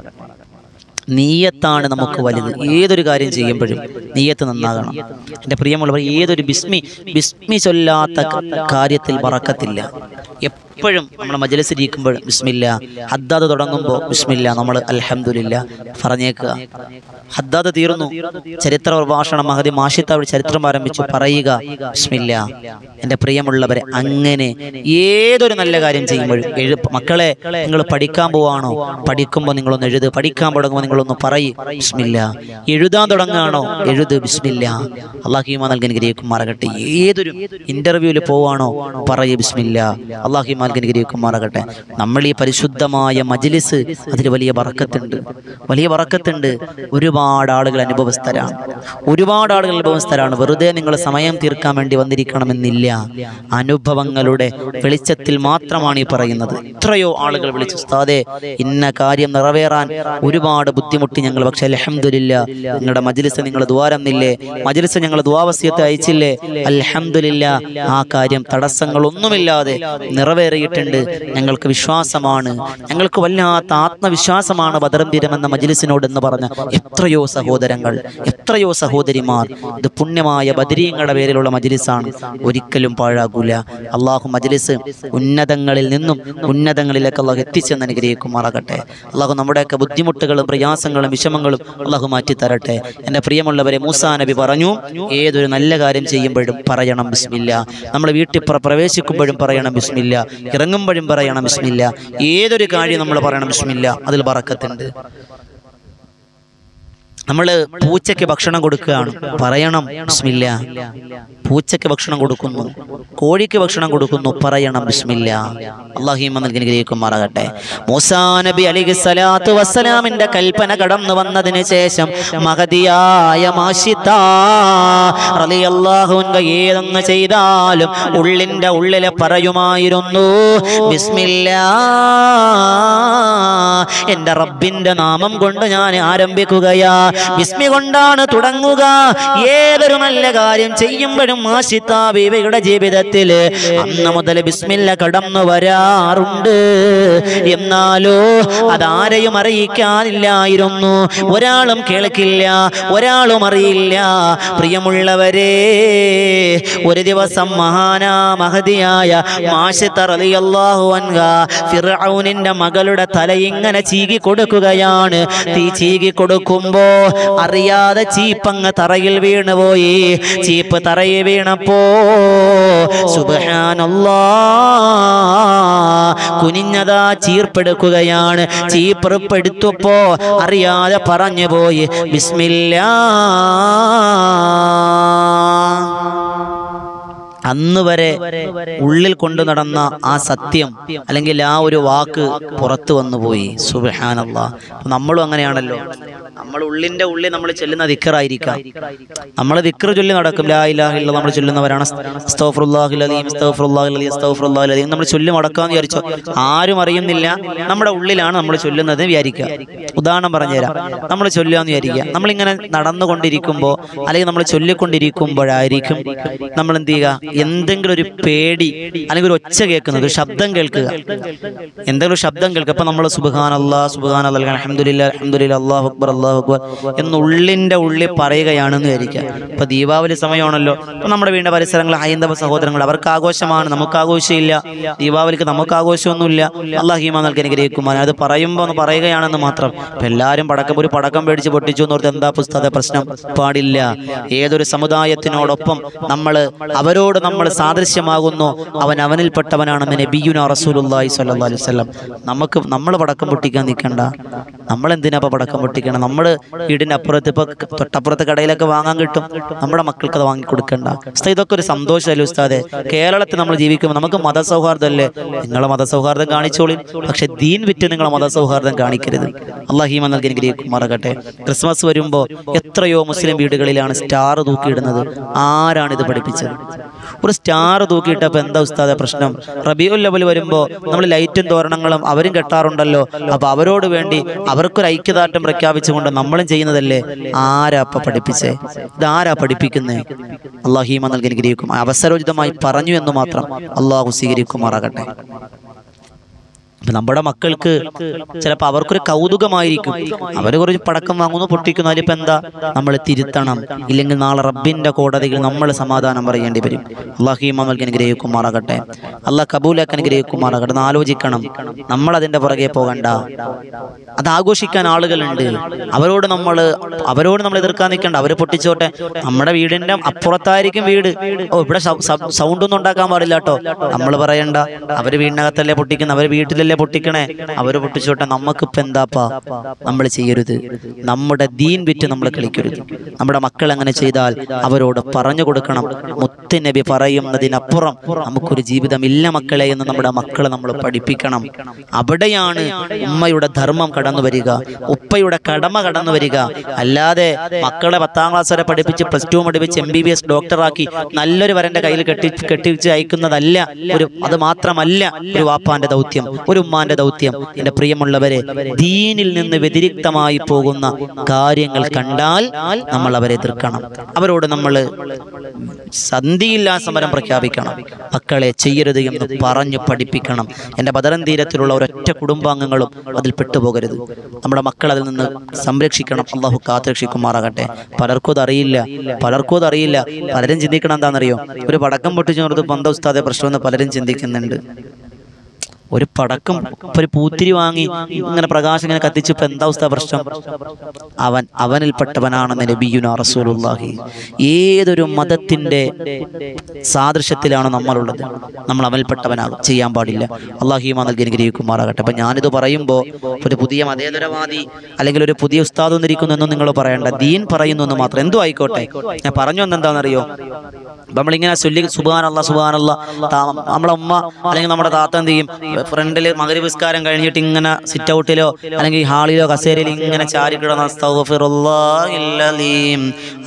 [SPEAKER 1] നീയത്താണ് നമുക്ക് വലുത് ഏതൊരു കാര്യം ചെയ്യുമ്പോഴും നീയത്ത് നന്നാകണം എൻ്റെ പ്രിയമുള്ളവർ ഏതൊരു ബിസ്മി ബിസ്മി ചൊല്ലാത്ത ക- കാര്യത്തിൽ പറക്കത്തില്ല എപ്പോഴും നമ്മൾ മജലസിരിക്കുമ്പോൾ ബിസ്മില്ല ഹദ്ദാദ് തുടങ്ങുമ്പോൾ ബിസ്മില്ല നമ്മൾ അൽഹംദുലില്ല പറഞ്ഞേക്കുക ഹദ്ദാദ് തീർന്നു ചരിത്ര പ്രഭാഷണം മഹതി മാഷിത്താവ് ചരിത്രം ആരംഭിച്ചു പറയുക ബിസ്മില്ല എൻ്റെ പ്രിയമുള്ളവരെ അങ്ങനെ ഏതൊരു നല്ല കാര്യം ചെയ്യുമ്പോഴും എഴു മക്കളെ നിങ്ങൾ പഠിക്കാൻ പോവാണോ പഠിക്കുമ്പോൾ നിങ്ങളൊന്ന് എഴുത് പഠിക്കാൻ തുടങ്ങുമ്പോൾ നിങ്ങളൊന്ന് പറയ് ബിസ്മില്ല എഴുതാൻ തുടങ്ങുകയാണോ എഴുത് ബിസ്മില്ല അള്ളാഹിമ നൽകി അനുഗ്രഹിക്കുമാറാകട്ടെ ഏതൊരു ഇന്റർവ്യൂവിൽ പോവാണോ പറയ് ബിസ്മില്ല അള്ളാഹിമ നൽകി അനുഗ്രഹിക്കുമാറാകട്ടെ നമ്മൾ ഈ പരിശുദ്ധമായ മജ്ലിസ് അതിൽ വലിയ ബറക്കത്തുണ്ട് വലിയ ബറക്കത്തുണ്ട് ഒരുപാട് ആളുകൾ അനുഭവസ്ഥരാണ് ഒരുപാട് ആളുകൾ അനുഭവസ്ഥരാണ് വെറുതെ നിങ്ങൾ സമയം തീർക്കാൻ വേണ്ടി വന്നിരിക്കണമെന്നില്ല അനുഭവങ്ങളുടെ വെളിച്ചത്തിൽ മാത്രമാണ് ഈ പറയുന്നത് എത്രയോ ആളുകൾ വിളിച്ചു ഉസ്താദേ ഇന്ന കാര്യം നിറവേറാൻ ഒരുപാട് ബുദ്ധിമുട്ടി ഞങ്ങൾ പക്ഷെ അലഹമില്ല നിങ്ങളുടെ മജ്ലിസ് നിങ്ങൾ ദ്വാരന്നില്ലേ മജ്ലിസ് ഞങ്ങൾ ദ്വാവസ്യത്തെ അയച്ചില്ലേ അലഹമില്ല ആ കാര്യം തടസ്സങ്ങളൊന്നുമില്ലാതെ നിറവേറിയിട്ടുണ്ട് ഞങ്ങൾക്ക് വിശ്വാസമാണ് ഞങ്ങൾക്ക് വല്ലാത്ത ആത്മവിശ്വാസമാണ് ബദറം തീരമെന്ന മജ്ലിസിനോട് എന്ന് പറഞ്ഞ എത്രയോ സഹോദരങ്ങൾ എത്രയോ സഹോദരിമാർ ഇത് പുണ്യമായ ബദരീങ്ങളുടെ പേരിലുള്ള മജ്ലിസാണ് ഒരിക്കലും പാഴാകൂല അള്ളാഹു മജ്ലിസ് ഉന്നതങ്ങളിൽ നിന്നും ഉന്നതങ്ങളിലേക്ക് അള്ളാഹു എത്തിച്ചെന്ന് അനുഗ്രഹിക്കുമാറാകട്ടെ അള്ളാഹു നമ്മുടെയൊക്കെ ബുദ്ധിമുട്ടുകളും പ്രയാസങ്ങളും വിഷമങ്ങളും അള്ളാഹു മാറ്റി തരട്ടെ എൻ്റെ പ്രിയമുള്ളവരെ മൂസാ നബി പറഞ്ഞു ഏതൊരു നല്ല കാര്യം ചെയ്യുമ്പോഴും പറയണം ബിസ്മില്ല നമ്മൾ വീട്ടിൽ പ്ര- പ്രവേശിക്കുമ്പോഴും പറയണം ബിസ്മില്ല ഇറങ്ങുമ്പോഴും പറയണം ബിസ്മില്ല ഏതൊരു കാര്യം നമ്മൾ പറയണം ബിസ്മില്ല അതിൽ പറക്കത്തുണ്ട് നമ്മൾ പൂച്ചയ്ക്ക് ഭക്ഷണം കൊടുക്കുകയാണ് പറയണം ബിസ്മില്ല പൂച്ചയ്ക്ക് ഭക്ഷണം കൊടുക്കുന്നു കോഴിക്ക് ഭക്ഷണം കൊടുക്കുന്നു പറയണം ബിസ്മില്ല അള്ളാഹിമ നൽകി അനുഗ്രഹിക്കുമാറാകട്ടെ മൂസാ നബി അലിഹി സ്വലാത്തു വസ്സലാമിന്റെ കൽപ്പന കടന്നു വന്നതിന് ശേഷം മഹതിയായ മാഷിത്ത റളിയല്ലാഹുവിൻക ഏതൊന്ന് ചെയ്താലും ഉള്ളിന്റെ ഉള്ളിലെ പറയുമായിരുന്നു ബിസ്മില്ലാ എന്റെ റബ്ബിന്റെ നാമം കൊണ്ട് ഞാൻ ആരംഭിക്കുകയാ ബിസ്മി കൊണ്ടാണ് തുടങ്ങുക ഏതൊരു നല്ല കാര്യം ചെയ്യുമ്പോഴും മാഷിത്ത ബീവിയുടെ ജീവിതത്തിൽ അന്ന് മുതൽ ബിസ്മില്ല കടന്നു വരാറുണ്ട് എന്നാലോ അതാരെയും അറിയിക്കാനില്ലായിരുന്നു ഒരാളും കേൾക്കില്ല ഒരാളും അറിയില്ല പ്രിയമുള്ളവരെ ഒരു ദിവസം മഹാനാ മഹതിയായ മാഷിത്തറിയല്ലാഹു അൻഹ ഫിറൌനിന്റെ മകളുടെ തല ഇങ്ങനെ ചീകി കൊടുക്കുകയാണ് തീ ചീകി കൊടുക്കുമ്പോ അറിയാതെ ചീപ്പങ്ങ് തറയിൽ വീണുപോയി ചീപ്പ് തറയിൽ വീണപ്പോ സുബ്ഹാനല്ലാ കുനിഞ്ഞതാ ചീർപ്പെടുക്കുകയാണ് ചീപ്പറുപ്പെടുത്തപ്പോ അറിയാതെ പറഞ്ഞു പോയി ബിസ്മില്ലാ അന്ന് വരെ ഉള്ളിൽ കൊണ്ടു നടന്ന ആ സത്യം അല്ലെങ്കിൽ ആ ഒരു വാക്ക് പുറത്തു വന്നു പോയി സുബഹാനല്ല നമ്മളും അങ്ങനെയാണല്ലോ നമ്മൾ ഉള്ളിന്റെ ഉള്ളിൽ നമ്മൾ ചെല്ലുന്ന ദിക്കറായിരിക്കാം നമ്മൾ ദിക്കർ ചൊല്ലി നടക്കും ലാ ഇലാഹ ഇല്ല നമ്മൾ ചൊല്ലുന്നവരാണ് അസ്തഗ്ഫിറുല്ലാഹിൽ അലീം അസ്തഗ്ഫിറുല്ലാഹിൽ അലീം അസ്തഗ്ഫിറുല്ലാഹിൽ അലീം നമ്മൾ ചൊല്ലി മടക്കാന്ന് വിചാരിച്ചോ ആരും അറിയുന്നില്ല നമ്മുടെ ഉള്ളിലാണ് നമ്മൾ ചൊല്ലുന്നത് വിചാരിക്കുക ഉദാഹരണം പറഞ്ഞുതരാം നമ്മൾ ചൊല്ലുകയെന്ന് വിചാരിക്കുക നമ്മളിങ്ങനെ നടന്നുകൊണ്ടിരിക്കുമ്പോൾ അല്ലെങ്കിൽ നമ്മൾ ചൊല്ലിക്കൊണ്ടിരിക്കുമ്പോഴായിരിക്കും നമ്മൾ എന്ത് ചെയ്യുക എന്തെങ്കിലും ഒരു പേടി അല്ലെങ്കിൽ ഒരു ഒച്ച കേൾക്കുന്നത് ഒരു ശബ്ദം കേൾക്കുക എന്തെങ്കിലും ഒരു ശബ്ദം കേൾക്കുക അപ്പൊ നമ്മൾ സുബാൻ അല്ലാ സുബാൻ അല്ലാ അഹമ്മദില്ല അഹമ്മദില്ല അള്ളാഹു അക്ബർ അള്ളാഹു അക്ബർ എന്ന് ഉള്ളിന്റെ ഉള്ളിൽ പറയുകയാണെന്ന് വിചാരിക്കുക ഇപ്പൊ ദീപാവലി സമയമാണല്ലോ ഇപ്പൊ നമ്മുടെ വീടിന്റെ പരിസരങ്ങൾ ഹൈന്ദവ സഹോദരങ്ങൾ അവർക്ക് ആഘോഷമാണ് നമുക്ക് ആഘോഷമില്ല ദീപാവലിക്ക് നമുക്ക് ആഘോഷമൊന്നുമില്ല അള്ളാഹിമ നൽകി അനുഗ്രഹിക്കുമാൻ അത് പറയുമ്പോൾ ഒന്ന് പറയുകയാണെന്ന് മാത്രം ഇപ്പൊ എല്ലാവരും പടക്കം ഒരു പടക്കം പേടിച്ച് പൊട്ടിച്ചു എന്ന് ഓർത്ത് എന്താ പുസ്തക പ്രശ്നം പാടില്ല ഏതൊരു സമുദായത്തിനോടൊപ്പം നമ്മൾ അവരോട് നമ്മൾ സാദൃശ്യമാകുന്നു അവൻ അവനിൽപ്പെട്ടവനാണെന്ന് നബിയുന റസൂലുള്ളാഹി സ്വല്ലല്ലാഹി അലൈഹി വസല്ലം നമുക്ക് നമ്മൾ പടക്കം പൊട്ടിക്കാൻ നിൽക്കണ്ട നമ്മൾ എന്തിനാ ഇപ്പൊ പടക്കം പൊട്ടിക്കണം നമ്മൾ വീടിന്റെ അപ്പുറത്ത് ഇപ്പൊ തൊട്ടപ്പുറത്ത് കടയിലൊക്കെ വാങ്ങാൻ കിട്ടും നമ്മുടെ മക്കൾക്ക് അത് വാങ്ങി കൊടുക്കണ്ട ഉസ്താദ് ഇതൊക്കെ ഒരു സന്തോഷമല്ലേ ഉസ്താദെ കേരളത്തിൽ നമ്മൾ ജീവിക്കുമ്പോൾ നമുക്ക് മതസൗഹാർദ്ദമല്ലേ നിങ്ങളെ മതസൗഹാർദ്ദം കാണിച്ചോളി പക്ഷെ ദീൻ വിറ്റ് നിങ്ങളെ മതസൗഹാർദ്ദം കാണിക്കരുത് അള്ളാഹിമ നൽകി അനുഗ്രഹിക്കുമാറാകട്ടെ ക്രിസ്മസ് വരുമ്പോൾ എത്രയോ മുസ്ലിം വീടുകളിലാണ് സ്റ്റാർ തൂക്കിയിടുന്നത് ആരാണ് ഇത് പഠിപ്പിച്ചത് ഒരു സ്റ്റാർ തൂക്കിയിട്ടപ്പോൾ എന്താ ഉസ്താദെ പ്രശ്നം റബിയുൽ ലെവൽ വരുമ്പോൾ നമ്മൾ ലൈറ്റും തോരണങ്ങളും അവരും കെട്ടാറുണ്ടല്ലോ അപ്പൊ അവരോട് വേണ്ടി അവർക്കൊരു ഐക്യദാർഢ്യം പ്രഖ്യാപിച്ചുകൊണ്ട് നമ്മളും ചെയ്യുന്നതല്ലേ ആരാ അപ്പൊ പഠിപ്പിച്ചേ ഇതാരാ പഠിപ്പിക്കുന്നേ അള്ളാഹീമ നൽകി അനുഗ്രഹിക്കും അവസരോചിതമായി പറഞ്ഞു എന്ന് മാത്രം അള്ളാഹു സ്വീകരിക്കുമാറാകട്ടെ അപ്പൊ നമ്മുടെ മക്കൾക്ക് ചിലപ്പോൾ അവർക്കൊരു കൗതുകമായിരിക്കും അവർ കുറച്ച് പടക്കം വാങ്ങുന്നു പൊട്ടിക്കുന്നു അതിലിപ്പോ എന്താ നമ്മൾ തിരുത്തണം ഇല്ലെങ്കിൽ നാളെ റബ്ബിന്റെ കോടതിയിൽ നമ്മൾ സമാധാനം പറയേണ്ടി വരും അള്ളാഹീമ നൽകി അനുഗ്രഹിക്കുമാറാകട്ടെ അള്ളാഹ് കബൂലാക്കി അനുഗ്രഹിക്കുമാറാകട്ടെ ഒന്ന് ആലോചിക്കണം നമ്മൾ അതിന്റെ പുറകെ പോകണ്ട അത് ആഘോഷിക്കാൻ ആളുകളുണ്ട് അവരോട് നമ്മൾ അവരോട് നമ്മൾ എതിർക്കാൻ നിൽക്കണ്ട അവര് പൊട്ടിച്ചോട്ടെ നമ്മുടെ വീടിന്റെ അപ്പുറത്തായിരിക്കും വീട് ഓ ഇവിടെ സൗണ്ട് ഒന്നും ഉണ്ടാക്കാൻ പാടില്ല കേട്ടോ നമ്മൾ പറയണ്ട അവര് വീടിനകത്തല്ലേ പൊട്ടിക്കുന്ന അവര് വീട്ടിലല്ലേ പൊട്ടിക്കണേ അവര് പൊട്ടിച്ചോട്ടെ നമുക്കിപ്പോ എന്താപ്പാ നമ്മൾ ചെയ്യരുത് നമ്മുടെ ദീൻ വിറ്റ് നമ്മൾ കളിക്കരുത് നമ്മുടെ മക്കൾ അങ്ങനെ ചെയ്താൽ അവരോട് പറഞ്ഞു കൊടുക്കണം മുത്തുനബി പറയുന്നതിനപ്പുറം നമുക്കൊരു ജീവിതമില്ല മക്കളെ എന്ന് നമ്മുടെ മക്കളെ നമ്മൾ പഠിപ്പിക്കണം അവിടെയാണ് ഉമ്മയുടെ ധർമ്മം കടന്നു വരിക ഉപ്പയുടെ കടമ കടന്നു വരിക അല്ലാതെ മക്കളെ പത്താം ക്ലാസ് വരെ പഠിപ്പിച്ച് പ്ലസ് ടു പഠിപ്പിച്ച് എം ബി ബി എസ് ഡോക്ടറാക്കി നല്ലൊരു വരന്റെ കയ്യിൽ കെട്ടി കെട്ടിച്ച് അയക്കുന്നതല്ല ഒരു അത് മാത്രമല്ല ഒരു വാപ്പാന്റെ ദൗത്യം ഒരു ഉമ്മാന്റെ ദൗത്യം എന്റെ പ്രിയമുള്ളവരെ ദീനിൽ നിന്ന് വ്യതിരിക്തമായി പോകുന്ന കാര്യങ്ങൾ കണ്ടാൽ നമ്മൾ അവരെ എതിർക്കണം അവരോട് നമ്മൾ സന്ധിയില്ലാ സമരം പ്രഖ്യാപിക്കണം മക്കളെ ചെയ്യരുത് എന്ന് പറഞ്ഞു പഠിപ്പിക്കണം എൻ്റെ ബദറൻ തീരത്തിലുള്ള ഒരൊറ്റ കുടുംബാംഗങ്ങളും അതിൽ പെട്ടുപോകരുത് നമ്മുടെ മക്കൾ അതിൽ നിന്ന് സംരക്ഷിക്കണം അള്ളാഹു കാത്തുരക്ഷിക്കുമാറാകട്ടെ പലർക്കും അത് അറിയില്ല പലർക്കും അത് അറിയില്ല പലരും ചിന്തിക്കണം എന്താണെന്നറിയോ ഒരു പടക്കം പൊട്ടിച്ചു നിർത്ത് പന്ത ഉസ്താദെ പ്രശ്നമെന്ന് പലരും ചിന്തിക്കുന്നുണ്ട് ഒരു പടക്കം ഇപ്പൊ ഒരു പൂത്തിരി വാങ്ങി ഇങ്ങനെ പ്രകാശം ഇങ്ങനെ കത്തിച്ച് ഇപ്പൊ എന്താ അവസ്ഥ പ്രശ്നം അവൻ അവനിൽപ്പെട്ടവനാണെന്ന് നബിയുന റസൂലുള്ളാഹി ഏതൊരു മതത്തിന്റെ സാദൃശ്യത്തിലാണ് നമ്മളുള്ളത് നമ്മൾ അവനിൽപ്പെട്ടവനാകും ചെയ്യാൻ പാടില്ല അള്ളാഹിമ നൽകി അനുഗ്രഹിക്കുമാറാകട്ടെ അപ്പൊ ഞാനിത് പറയുമ്പോൾ ഒരു പുതിയ മതേതരവാദി അല്ലെങ്കിൽ ഒരു പുതിയ ഉസ്താദ് വന്നിരിക്കുന്നു എന്നും നിങ്ങൾ പറയണ്ട ദീൻ പറയുന്നു എന്ന് മാത്രം എന്തോ ആയിക്കോട്ടെ ഞാൻ പറഞ്ഞു വന്നെന്താണെന്നറിയോ അപ്പൊ നമ്മളിങ്ങനെ ചൊല്ലി സുബാനല്ല സുബാനല്ല നമ്മളെ ഉമ്മ അല്ലെങ്കിൽ നമ്മുടെ താത്ത എന്ത് ചെയ്യും ഫ്രണ്ടിൽ മകരവിസ്കാരം കഴിഞ്ഞിട്ട് ഇങ്ങനെ സിറ്റ് ഔട്ടിലോ അല്ലെങ്കിൽ ഹാളിലോ കസേരയിൽ ഇങ്ങനെ ചാരി കിടന്ന അസ്തഗ്ഫിറുല്ലാഹില്ലദീം,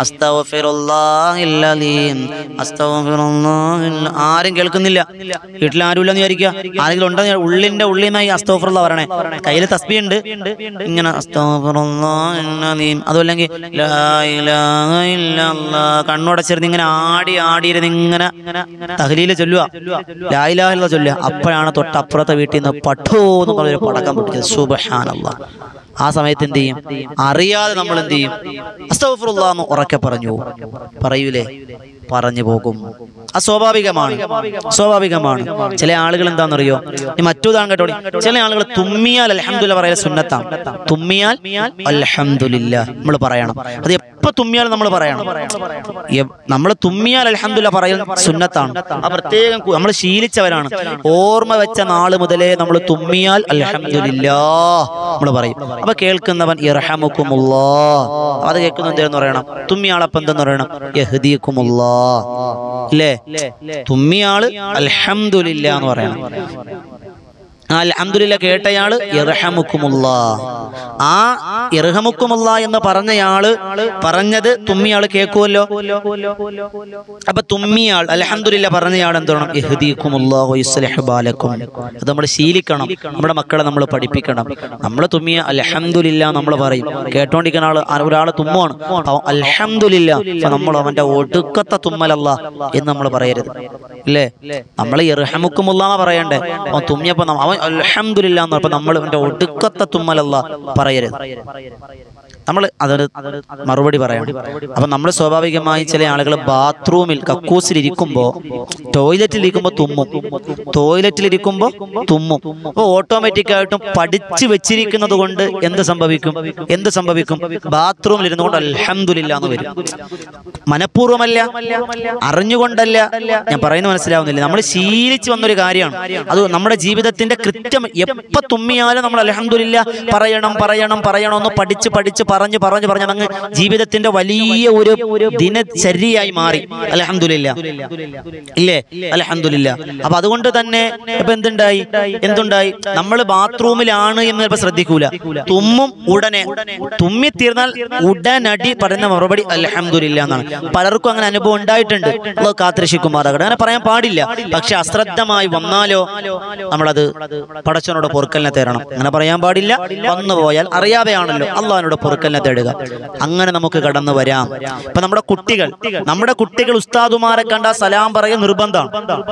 [SPEAKER 1] അസ്തഗ്ഫിറുല്ലാഹില്ലദീം, അസ്തഗ്ഫിറുല്ലാഹില്ല- ആരും കേൾക്കുന്നില്ല വീട്ടിൽ ആരും ഇല്ലെന്ന് വിചാരിക്കുക ആരെങ്കിലും ഉണ്ടോ ഉള്ളിന്റെ ഉള്ളിൽ നിന്നായി അസ്തോഫറുള്ള പറയണേ കയ്യിൽ തസ്ബി ഉണ്ട് ഇങ്ങനെ അസ്തഗ്ഫിറുല്ലാഹില്ലദീം. അതും അല്ലെങ്കിൽ ലാ ഇലാഹ ഇല്ലല്ലാ. കണ്ണുടച്ചിരുന്ന് ഇങ്ങനെ ആടി ആടിയിരുന്ന് ഇങ്ങനെ തഹലീല് ചൊല്ലുക ലായിലാഹില്ല ചൊല്ലുക അപ്പോഴാണ് തൊട്ടപ്പുറത്തെ വീട്ടിൽ നിന്ന് പഠോ എന്ന് പറഞ്ഞൊരു പടക്കം പൊട്ടിച്ചത് സുബഹാനല്ലാ ആ സമയത്ത് എന്ത് ചെയ്യും അറിയാതെ നമ്മൾ എന്ത് ചെയ്യും അസ്തഗ്ഫിറുല്ലാ എന്ന് ഉറക്കെ പറഞ്ഞു പറയൂലേ പറഞ്ഞു പോകും അത് സ്വാഭാവികമാണ് സ്വാഭാവികമാണ് ചില ആളുകൾ എന്താണെന്നറിയോ ഈ മറ്റൊതാണ് കേട്ടോ ചില ആളുകൾ തുമ്മിയാൽ അലഹമുല്ല പറയൽ സുന്നത്താണ് തുമ്മിയാൽ അലഹമുല്ല നമ്മൾ പറയണം അത് എപ്പോ തുമ്മിയാൽ നമ്മൾ പറയണം നമ്മൾ തുമ്മിയാൽ അലഹമുല്ല പറയൽ സുന്നത്താണ് ആ പ്രത്യേകം നമ്മൾ ശീലിച്ചവരാണ് ഓർമ്മ വെച്ച നാള് മുതലേ നമ്മൾ തുമ്മിയാൽ അലഹമുല്ലാ നമ്മൾ പറയും അപ്പൊ കേൾക്കുന്നവൻ ഇറഹമുക്കുമുല്ലാ അത് കേൾക്കുന്ന എന്തെന്ന് പറയണം തുമ്മിയാളപ്പം എന്തെന്ന് പറയണം യഹ്ദിയക്കുമുല്ലാ ഇല്ലേ തുമ്മിയാള് അൽഹംദുലില്ല എന്ന് പറയണം ആ അൽഹംദുലില്ല കേട്ടയാള് ഇർഹമുക്കുമുള്ള ആ ഇർഹമുക്കുമുള്ള എന്ന് പറഞ്ഞയാള് പറഞ്ഞത് തുമ്മിയാള് കേൾക്കുമല്ലോ അപ്പൊ തുമ്മിയാൾ അൽഹംദുലില്ല പറഞ്ഞയാൾ എന്താണ് ഇഹ്ദീക്കുമുല്ലാഹു യുസ്ലിഹു ബാലക്കും അത് നമ്മൾ ശീലിക്കണം നമ്മുടെ മക്കളെ നമ്മൾ പഠിപ്പിക്കണം നമ്മൾ തുമ്മിയ അൽഹംദുലില്ല നമ്മൾ പറയും കേട്ടോണ്ടിരിക്കുന്ന ആള് ആ ഒരാള് തുമ്മുവാണ് അവൻ അൽഹംദുലില്ല അപ്പൊ നമ്മൾ അവന്റെ ഒടുക്കത്തെ തുമ്മലല്ല എന്ന് നമ്മൾ പറയരുത് ഇല്ലേ നമ്മൾ ഇർഹമുക്കുമുള്ള പറയണ്ടേ അവൻ തുമ്മിയപ്പോ നമ്മ- അവൻ അൽഹംദുലില്ല എന്ന് പറഞ്ഞപ്പോ നമ്മൾ അവന്റെ ഒടുക്കത്തെ തുമ്മലല്ല പറയരുത് നമ്മൾ അതൊരു മറുപടി പറയണം അപ്പൊ നമ്മൾ സ്വാഭാവികമായി ചില ആളുകൾ ബാത്റൂമിൽ കക്കൂസിൽ ഇരിക്കുമ്പോ ടോയ്ലറ്റിൽ ഇരിക്കുമ്പോ തുമ്മും ടോയ്ലറ്റിൽ ഇരിക്കുമ്പോ തുമ്മും അപ്പൊ ഓട്ടോമാറ്റിക് ആയിട്ടും പഠിച്ചു വെച്ചിരിക്കുന്നത് കൊണ്ട് എന്ത് സംഭവിക്കും എന്ത് സംഭവിക്കും ബാത്റൂമിൽ ഇരുന്നുകൊണ്ട് അൽഹംദുലില്ല എന്ന് വരും മനഃപൂർവ്വമല്ല അറിഞ്ഞുകൊണ്ടല്ല ഞാൻ പറയുന്നത് മനസ്സിലാവുന്നില്ല നമ്മൾ ശീലിച്ചു വന്നൊരു കാര്യമാണ് അത് നമ്മുടെ ജീവിതത്തിന്റെ കൃത്യം എപ്പോ തുമ്മിയാലും നമ്മൾ അലഹമില്ല പറയണം പറയണം പറയണം എന്ന് പഠിച്ച് പഠിച്ച് പറഞ്ഞു പറഞ്ഞു പറഞ്ഞു അങ്ങ് ജീവിതത്തിന്റെ വലിയ ഒരു ദിനചര്യയായി മാറി അലഹമില്ല ഇല്ലേ അലഹമില്ല അപ്പൊ അതുകൊണ്ട് തന്നെ ഇപ്പൊ എന്തുണ്ടായി എന്തുണ്ടായി നമ്മൾ ബാത്റൂമിലാണ് എന്ന് ചിലപ്പോ ശ്രദ്ധിക്കൂല തുമ്മും ഉടനെ തുമ്മി തീർന്നാൽ ഉടനടി പറയുന്ന മറുപടി അലഹമില്ല എന്നാണ് പലർക്കും അങ്ങനെ അനുഭവം ഉണ്ടായിട്ടുണ്ട് അള്ളാഹു കാത്തിരക്ഷിക്കുമാറാകട്ടെ അങ്ങനെ പറയാൻ പാടില്ല പക്ഷെ അശ്രദ്ധമായി വന്നാലോ നമ്മളത് പടച്ചവനോട് പൊറുക്കലിനെ തേടണം അങ്ങനെ പറയാൻ പാടില്ല വന്നു പോയാൽ അറിയാതെയാണല്ലോ അള്ളാഹിനോട് പൊറുക്കലിനെ തേടുക അങ്ങനെ നമുക്ക് കടന്നു വരാം ഇപ്പൊ നമ്മുടെ കുട്ടികൾ നമ്മുടെ കുട്ടികൾ ഉസ്താദുമാരെ കണ്ട സലാം പറയ നിർബന്ധമാണ്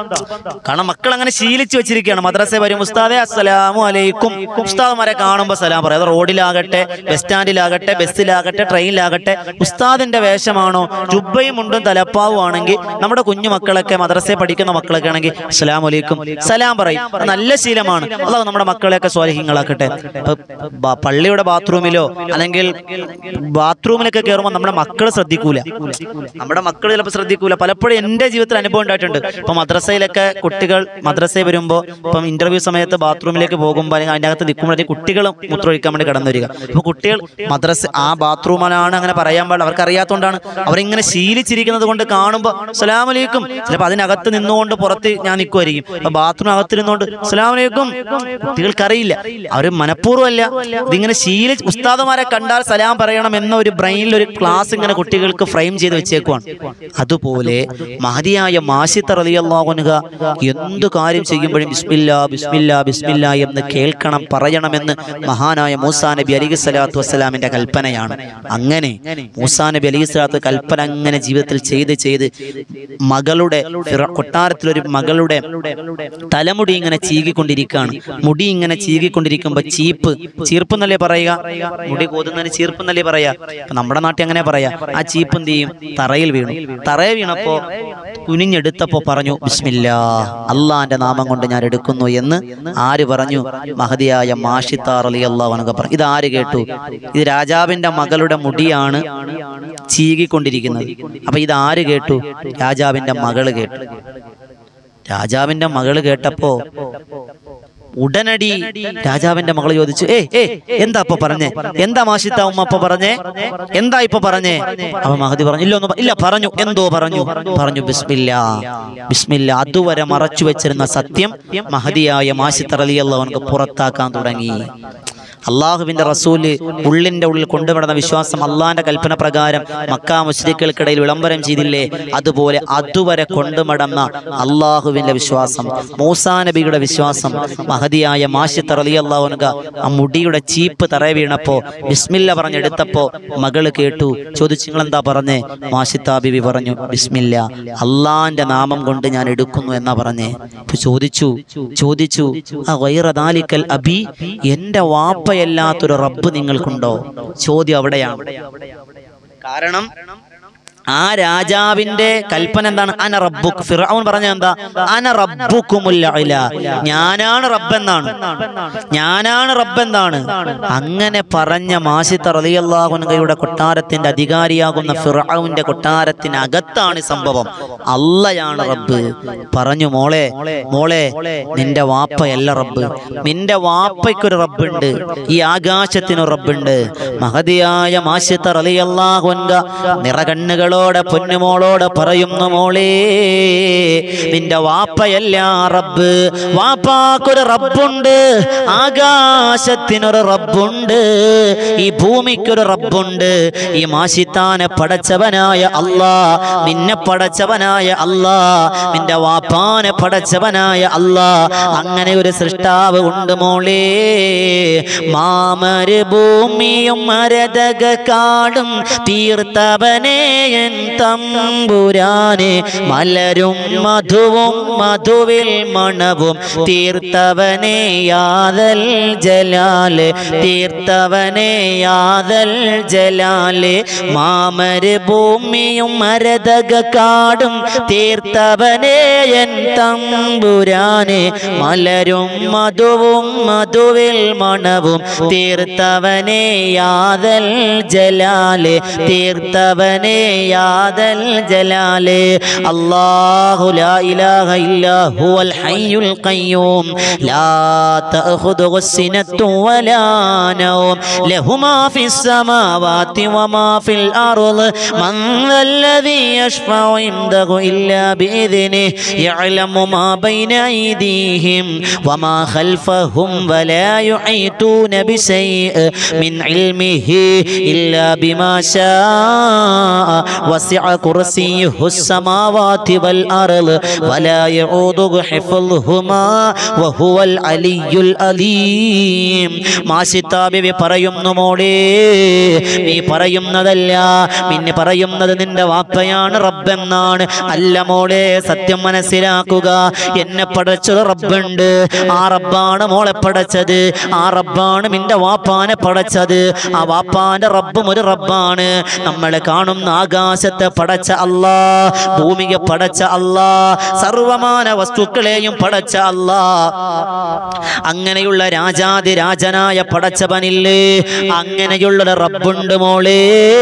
[SPEAKER 1] കാരണം മക്കൾ അങ്ങനെ ശീലിച്ചു വെച്ചിരിക്കുകയാണ് മദ്രസ വരും ഉസ്താദെ അസ്സലാമു അലൈക്കും ഉസ്താദുമാരെ കാണുമ്പോൾ സലാം പറയാം അത് റോഡിലാകട്ടെ ബസ് സ്റ്റാൻഡിലാകട്ടെ ബസ്സിലാകട്ടെ ട്രെയിനിലാകട്ടെ ഉസ്താദിന്റെ വേഷമാണോ ജുബയും മുണ്ടും തലപ്പാവും ആണെങ്കിൽ നമ്മുടെ കുഞ്ഞു മക്കളൊക്കെ മദ്രസയിൽ പഠിക്കുന്ന മക്കളൊക്കെ ആണെങ്കിൽ അസ്സലാമു അലൈക്കും സലാം പറയും അത് നല്ല ശീലമാണ് അല്ലാതെ നമ്മുടെ മക്കളെയൊക്കെ സ്വാലിഹ്യങ്ങളാക്കട്ടെ ഇപ്പൊ ബ- പള്ളിയുടെ ബാത്റൂമിലോ അല്ലെങ്കിൽ ബാത്റൂമിലൊക്കെ കയറുമ്പോൾ നമ്മുടെ മക്കൾ ശ്രദ്ധിക്കൂല നമ്മുടെ മക്കൾ ചിലപ്പോൾ ശ്രദ്ധിക്കൂല പലപ്പോഴും എൻ്റെ ജീവിതത്തിൽ അനുഭവം ഉണ്ടായിട്ടുണ്ട് ഇപ്പൊ മദ്രസയിലൊക്കെ കുട്ടികൾ മദ്രസയിൽ വരുമ്പോൾ ഇപ്പം ഇന്റർവ്യൂ സമയത്ത് ബാത്റൂമിലേക്ക് പോകുമ്പോൾ അല്ലെങ്കിൽ അതിൻ്റെ അകത്ത് നിൽക്കുമ്പോഴത്തേക്ക് കുട്ടികൾ മൂത്രമൊഴിക്കാൻ വേണ്ടി കടന്നു വരിക അപ്പൊ കുട്ടികൾ മദ്രസ ആ ബാത്റൂമിലാണ് അങ്ങനെ പറയാൻ പാടില്ല അവർക്ക് അറിയാത്തതുകൊണ്ടാണ് അവരിങ്ങനെ ശീലിച്ചിരിക്കുന്നത് കൊണ്ട് കാണുമ്പോൾ സലാമലേക്കും ചിലപ്പോൾ അതിനകത്ത് നിന്നുകൊണ്ട് പുറത്ത് ഞാൻ നിൽക്കുമായിരിക്കും അപ്പൊ ബാത്റൂം അകത്ത് നിന്നുകൊണ്ട് സലാമലേക്കും കുട്ടികൾക്കറിയില്ല അവർ മനഃപൂർവ്വമല്ല ഇതിങ്ങനെ ശീലി ഉസ്താദുമാരെ കണ്ടാൽ സലാം പറയണം എന്ന ഒരു ബ്രെയിനിൽ ഒരു ക്ലാസ് ഇങ്ങനെ കുട്ടികൾക്ക് ഫ്രെയിം ചെയ്ത് വെച്ചേക്കുവാണ് അതുപോലെ മഹതിയായ മാസിത്ത റളിയല്ലാഹുൻഹ എന്തു കാര്യം ചെയ്യുമ്പോഴും ബിസ്മില്ല ബിസ്മില്ല ബിസ്മില്ല എന്ന് കേൾക്കണം പറയണമെന്ന് മഹാനായ മൂസാ നബി അലൈഹി സ്വലാത്തു വസ്സലാമിന്റെ കൽപ്പനയാണ് അങ്ങനെ മൂസാ നബി അലൈഹി സ്വലാത്തു കൽപ്പന അങ്ങനെ ജീവിതത്തിൽ ചെയ്ത് ചെയ്ത് മകളുടെ ഫിറ- കൊട്ടാരത്തിലൊരു മകളുടെ തലമുടി ഇങ്ങനെ ചീകിക്കൊണ്ടിരിക്കുകയാണ് മുടി ഇങ്ങനെ ചീകിക്കൊണ്ടിരിക്കുമ്പോ ചീപ്പ് ചീർപ്പ് എന്നല്ലേ പറയുക മുടി കോതുന്നതിന് ചീർപ്പ് എന്നല്ലേ പറയാ ഇപ്പൊ നമ്മുടെ നാട്ടിൽ അങ്ങനെ പറയാ ആ ചീപ്പ് എന്ത് ചെയ്യും തറയിൽ വീണു തറയിൽ വീണപ്പോ കുനിഞ്ഞെടുത്തപ്പോ പറഞ്ഞു ബിസ്മില്ലാ അള്ളാന്റെ നാമം കൊണ്ട് ഞാൻ എടുക്കുന്നു എന്ന് ആര് പറഞ്ഞു മഹതിയായ മാഷിത്താർ അലി അള്ളാഹ് പറഞ്ഞു ഇത് ആര് കേട്ടു ഇത് രാജാവിന്റെ മകളുടെ മുടിയാണ് ചീകിക്കൊണ്ടിരിക്കുന്നത് അപ്പൊ ഇത് ആര് കേട്ടു രാജാവിന്റെ മകള് കേട്ടു രാജാവിന്റെ മകള് കേട്ടപ്പോ ഉടനടി രാജാവിന്റെ മകൾ ചോദിച്ചു ഏ ഏ എന്താ ഇപ്പൊ പറഞ്ഞേ എന്താ മാഷിത്ത ഉമ്മ അപ്പൊ പറഞ്ഞേ എന്താ ഇപ്പൊ പറഞ്ഞേ അപ്പൊ മഹദി പറഞ്ഞു ഇല്ല ഒന്നും പ- ഇല്ല പറഞ്ഞു എന്തോ പറഞ്ഞു പറഞ്ഞു ബിസ്മില്ല ബിസ്മില്ല അതുവരെ മറച്ചു വെച്ചിരുന്ന സത്യം മഹദിയായ മാഷിത്ത റളിയല്ലാഹു അൻഹു പുറത്താക്കാൻ തുടങ്ങി അള്ളാഹുവിന്റെ റസൂല് ഉള്ളിന്റെ ഉള്ളിൽ കൊണ്ടുവരുന്ന വിശ്വാസം അള്ളാന്റെ കൽപ്പന പ്രകാരം മക്കാ മുസ്ലിക്കുകൾക്കിടയിൽ വിളംബരം ചെയ്തില്ലേ അതുപോലെ അതുവരെ കൊണ്ടുമടന്ന അള്ളാഹുവിന്റെ വിശ്വാസം മൂസാ നബിയുടെ വിശ്വാസം മഹതിയായ മാഷിത്ത് റലി അള്ളാഹുനുക ആ മുടിയുടെ ചീപ്പ് തറ വീണപ്പോ ബിസ്മില്ല പറഞ്ഞെടുത്തപ്പോ മകള് കേട്ടു ചോദിച്ചു നിങ്ങൾ എന്താ പറഞ്ഞേ മാഷിത്താ ബിബി പറഞ്ഞു ബിസ്മില്ല അള്ളാന്റെ നാമം കൊണ്ട് ഞാൻ എടുക്കുന്നു എന്നാ പറഞ്ഞേ ഇപ്പൊ ചോദിച്ചു ചോദിച്ചു ആ വൈറദാലിക്കൽ അബി എന്റെ വാപ്പയല്ലാത്തൊരു റബ്ബ് നിങ്ങൾക്കുണ്ടോ ചോദ്യം അവിടെയാണ് കാരണം ആ രാജാവിന്റെ കൽപ്പന എന്താണ് അന റബ്ബുക്ക് ഫിറഔൻ പറഞ്ഞ എന്താ അന റബ്ബുക്കുമുൽ അഅ്ല. ഞാനാണ് റബ്ബെന്നാണ് ഞാനാണ് റബ്ബെന്നാണ് അങ്ങനെ പറഞ്ഞ മാസിത്ത റളിയല്ലാഹുൻഹയുടെ കൊട്ടാരത്തിന്റെ അധികാരിയാകുന്ന ഫിറഔന്റെ കൊട്ടാരത്തിനകത്താണ് ഈ സംഭവം അള്ളയാണ് റബ്ബ് പറഞ്ഞു മോളെ മോളെ നിന്റെ വാപ്പയല്ല റബ്ബ് നിന്റെ വാപ്പയ്ക്കൊരു റബ്ബുണ്ട് ഈ ആകാശത്തിനൊരു റബ്ബുണ്ട് മഹതിയായ മാസിത്ത റളിയല്ലാഹുൻഹ നിറകണ്ണുകളോടെ പൊന്നുമോളോട് പറയുന്നു മോളേ നിന്റെ വാപ്പയല്ല റബ്ബ് വാപ്പാക്കൊരു റബ്ബുണ്ട് ആകാശത്തിനൊരു റബ്ബുണ്ട് ഈ ഭൂമിക്കൊരു റബ്ബുണ്ട് ഈ മാഷിത്താനെ പടച്ചവനായ അല്ലാ നിന്നെ പടച്ചവനായ അല്ലാ നിന്റെ വാപ്പാനെ പടച്ചവനായ അല്ലാ അങ്ങനെ ഒരു സൃഷ്ടാവ് ഉണ്ട് മോളേ മാമര് ഭൂമിയും മരതക കാടും തീർത്തവനേ എൻ തമ്പുരാനെ മലരും മധുവും മധുവിൽ മണവും തീർത്തവനേ യാതൽ ജലാല് തീർത്തവനേ യാതൽ ജലാല് മാമര് ഭൂമിയും മരതക കാടും തീർത്തവനേ എൻ തമ്പുരാനെ മലരും മധുവും മധുവിൽ മണവും തീർത്തവനേ യാതൽ ജലാല് തീർത്തവനേ യാതൽ ജലാല് അല്ലാഹു ലാ ഇലാഹ ഇല്ലാ ഹുവൽ ഹയ്യുൽ ഖയ്യൂം ലാ തഅഖുദുഹു സിനത്തു വലാ നൗം ലഹു മാ ഫിസ് സമാവാതി വമാ ഫിൽ അർള് മൻ الذي يشفع عنده إلا بإذنه يعلم ما بين أيديهم وما خلفهم ولا يحيطون بشيء من علمه إلا بما شاء وسع كرسيه السماوات والأرض ولا يعوده حفظهما وهو العلي العليم മാസിത്താ ബിബി പറയുന്നു മോളേ നീ പറയുന്നതല്ല പിന്നെ പറയുന്നത് നിന്റെ വാപ്പയാണ് റബ്ബെന്നാണ് അല്ല മോളെ സത്യം മനസ്സിലാക്കുക എന്നെ പടച്ചൊരു റബ്ബുണ്ട് ആ റബ്ബാണ് മോളെ പടച്ചത് ആ റബ്ബാണ് നിന്റെ വാപ്പാനെ പടച്ചത് ആ വാപ്പാന്റെ റബ്ബും ഒരു റബ്ബാണ് നമ്മളെ കാണുന്ന ആകാശത്തെ പടച്ച അല്ലാ ഭൂമിയെ പടച്ച അല്ലാ സർവമാന വസ്തുക്കളെയും പടച്ച അല്ലാ അങ്ങനെയുള്ള രാജാതി രാജനായ പടച്ചവനില്ലേ അങ്ങനെയുള്ളൊരു റബ്ബുണ്ട് മോളേ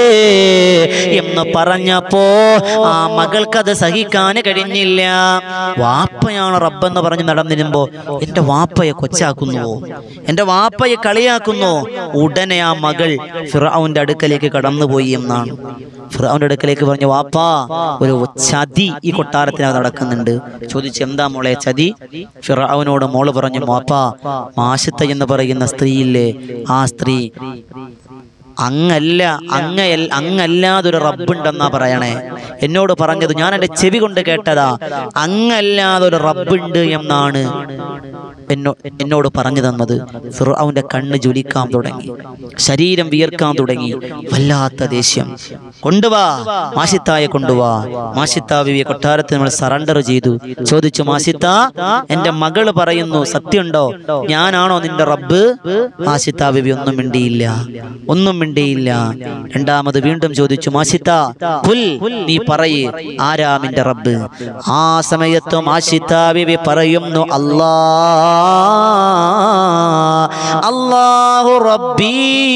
[SPEAKER 1] എന്ന് പറഞ്ഞപ്പോ ആ മകൾക്കത് സഹിക്കാൻ കഴിഞ്ഞില്ല വാപ്പയാണ് റബ്ബെന്ന് പറഞ്ഞ് നടന്നിരുമ്പോ എന്റെ വാപ്പയെ കൊച്ചാക്കുന്നുവോ എന്റെ വാപ്പയെ കളിയാക്കുന്നു ഉടനെ ആ മകൾ ഫിറൌന്റെ അടുക്കലേക്ക് കടന്നുപോയി എന്നാണ് ഫിറൌന്റെ അടുക്കലേക്ക് പറഞ്ഞു വാപ്പാ ഒരു ചതി ഈ കൊട്ടാരത്തിനകത്ത് നടക്കുന്നുണ്ട് ചോദിച്ചു എന്താ മോളെ ചതി ഫിറൌനോട് മോള് പറഞ്ഞു വാപ്പാ മാഷത്ത എന്ന് പറയുന്ന സ്ത്രീയില്ലേ ആ സ്ത്രീ അങ്ങല്ല അങ്ങയൽ അങ്ങല്ലാതൊരു റബ്ബുണ്ടെന്നാ പറയണേ എന്നോട് പറഞ്ഞത് ഞാൻ എൻ്റെ ചെവി കൊണ്ട് കേട്ടതാ അങ്ങല്ലാതൊരു റബ്ബുണ്ട് എന്നാണ് എന്നോ എന്നോട് പറഞ്ഞു തന്നത് ഫിർഔന്റെ കണ്ണ് ജ്വലിക്കാൻ തുടങ്ങി ശരീരം വിയർക്കാൻ തുടങ്ങി വല്ലാത്ത ദേഷ്യം കൊണ്ടുവാ മാഷിത്തായെ കൊണ്ടുവാ മാഷിത്ത ബിവിയെ കൊട്ടാരത്തിൽ നമ്മൾ സറണ്ടർ ചെയ്തു ചോദിച്ചു മാഷിത്ത എന്റെ മകള് പറയുന്നു സത്യമുണ്ടോ ഞാനാണോ നിന്റെ റബ്ബ് മാഷിത്ത ബിബി ഒന്നും മിണ്ടിയില്ല ഒന്നും മിണ്ടിയില്ല രണ്ടാമത് വീണ്ടും ചോദിച്ചു മാഷിത്ത പുൽ നീ പറയ് ആരാ നിന്റെ റബ്ബ് ആ സമയത്ത് മാഷിത്ത ബിബി പറയുന്നു അല്ലാ അല്ലാഹു റബ്ബീ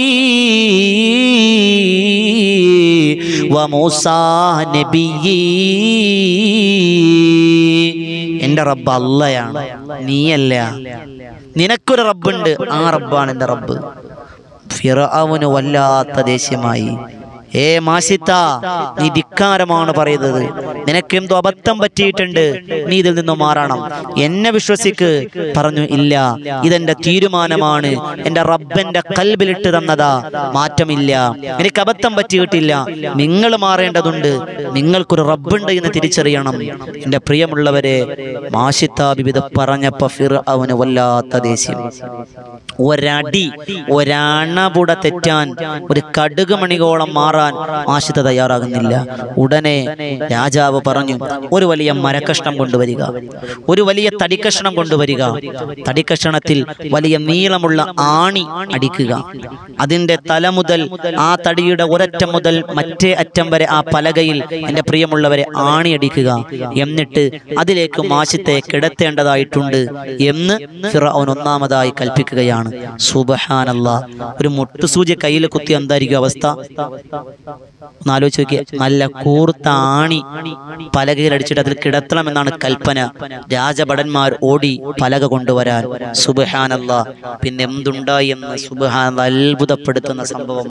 [SPEAKER 1] വമൂസാ നബിയീ എൻ്റെ റബ്ബ് അല്ലയാണ് നീയല്ല നിനക്കൊരു റബ്ബുണ്ട് ആ റബ്ബാണ് എൻ്റെ റബ്ബ് ഫിറഅവന് വല്ലാത്ത ദേഷ്യമായി ഏ മാസിത്ത നീ ധിക്കാരമാണ് പറയുന്നത് നിനക്ക് എന്തോ അബദ്ധം പറ്റിയിട്ടുണ്ട് നീ ഇതിൽ നിന്ന് മാറണം എന്നെ വിശ്വസിക്ക് പറഞ്ഞു ഇല്ല ഇതെന്റെ തീരുമാനമാണ് എന്റെ റബ്ബന്റെ കൽബിലിട്ട് തന്നതാ മാറ്റമില്ല എനിക്ക് അബദ്ധം പറ്റിയിട്ടില്ല നിങ്ങൾ മാറേണ്ടതുണ്ട് നിങ്ങൾക്കൊരു റബ്ബുണ്ട് എന്ന് തിരിച്ചറിയണം എന്റെ പ്രിയമുള്ളവരെ മാഷിത്ത ബിബിത പറഞ്ഞപ്പോ ഫിർ അവന് വല്ലാത്ത ദേഷ്യം ഒരടി ഒരണപുട തെറ്റാൻ ഒരു കടുക് മണികോളം മാറാൻ ആശിത തയ്യാറാകുന്നില്ല ഉടനെ രാജാവ് പറഞ്ഞു ഒരു വലിയ മരക്കഷ്ണം കൊണ്ടുവരിക ഒരു വലിയ തടിക്കഷ്ണം കൊണ്ടുവരിക തടിക്കഷ്ണത്തിൽ വലിയ നീളമുള്ള ആണി അടിക്കുക അതിന്റെ തല മുതൽ ആ തടിയുടെ ഒരറ്റം മുതൽ മറ്റേ അറ്റം വരെ ആ പലകയിൽ എന്റെ പ്രിയമുള്ളവരെ ആണി അടിക്കുക എന്നിട്ട് അതിലേക്ക് മാശത്തെ കിടത്തേണ്ടതായിട്ടുണ്ട് എന്ന് ഫിറോൻ ഒന്നാമതായി കൽപ്പിക്കുകയാണ് സുബഹാനല്ല ഒരു മുട്ടുസൂചി കയ്യിൽ കുത്തി എന്തായിരിക്കും അവസ്ഥ ഒന്ന് ആലോചിച്ച് നോക്കിയേ നല്ല കൂർത്ത ആണി പലകയിൽ അടിച്ചിട്ട് അതിൽ കിടത്തണം എന്നാണ് കൽപ്പന രാജഭടന്മാർ ഓടി പലക കൊണ്ടുവരാൻ സുബഹാനല്ല പിന്നെ എന്തുണ്ടായി എന്ന് സുബഹാൻ അത്ഭുതപ്പെടുത്തുന്ന സംഭവം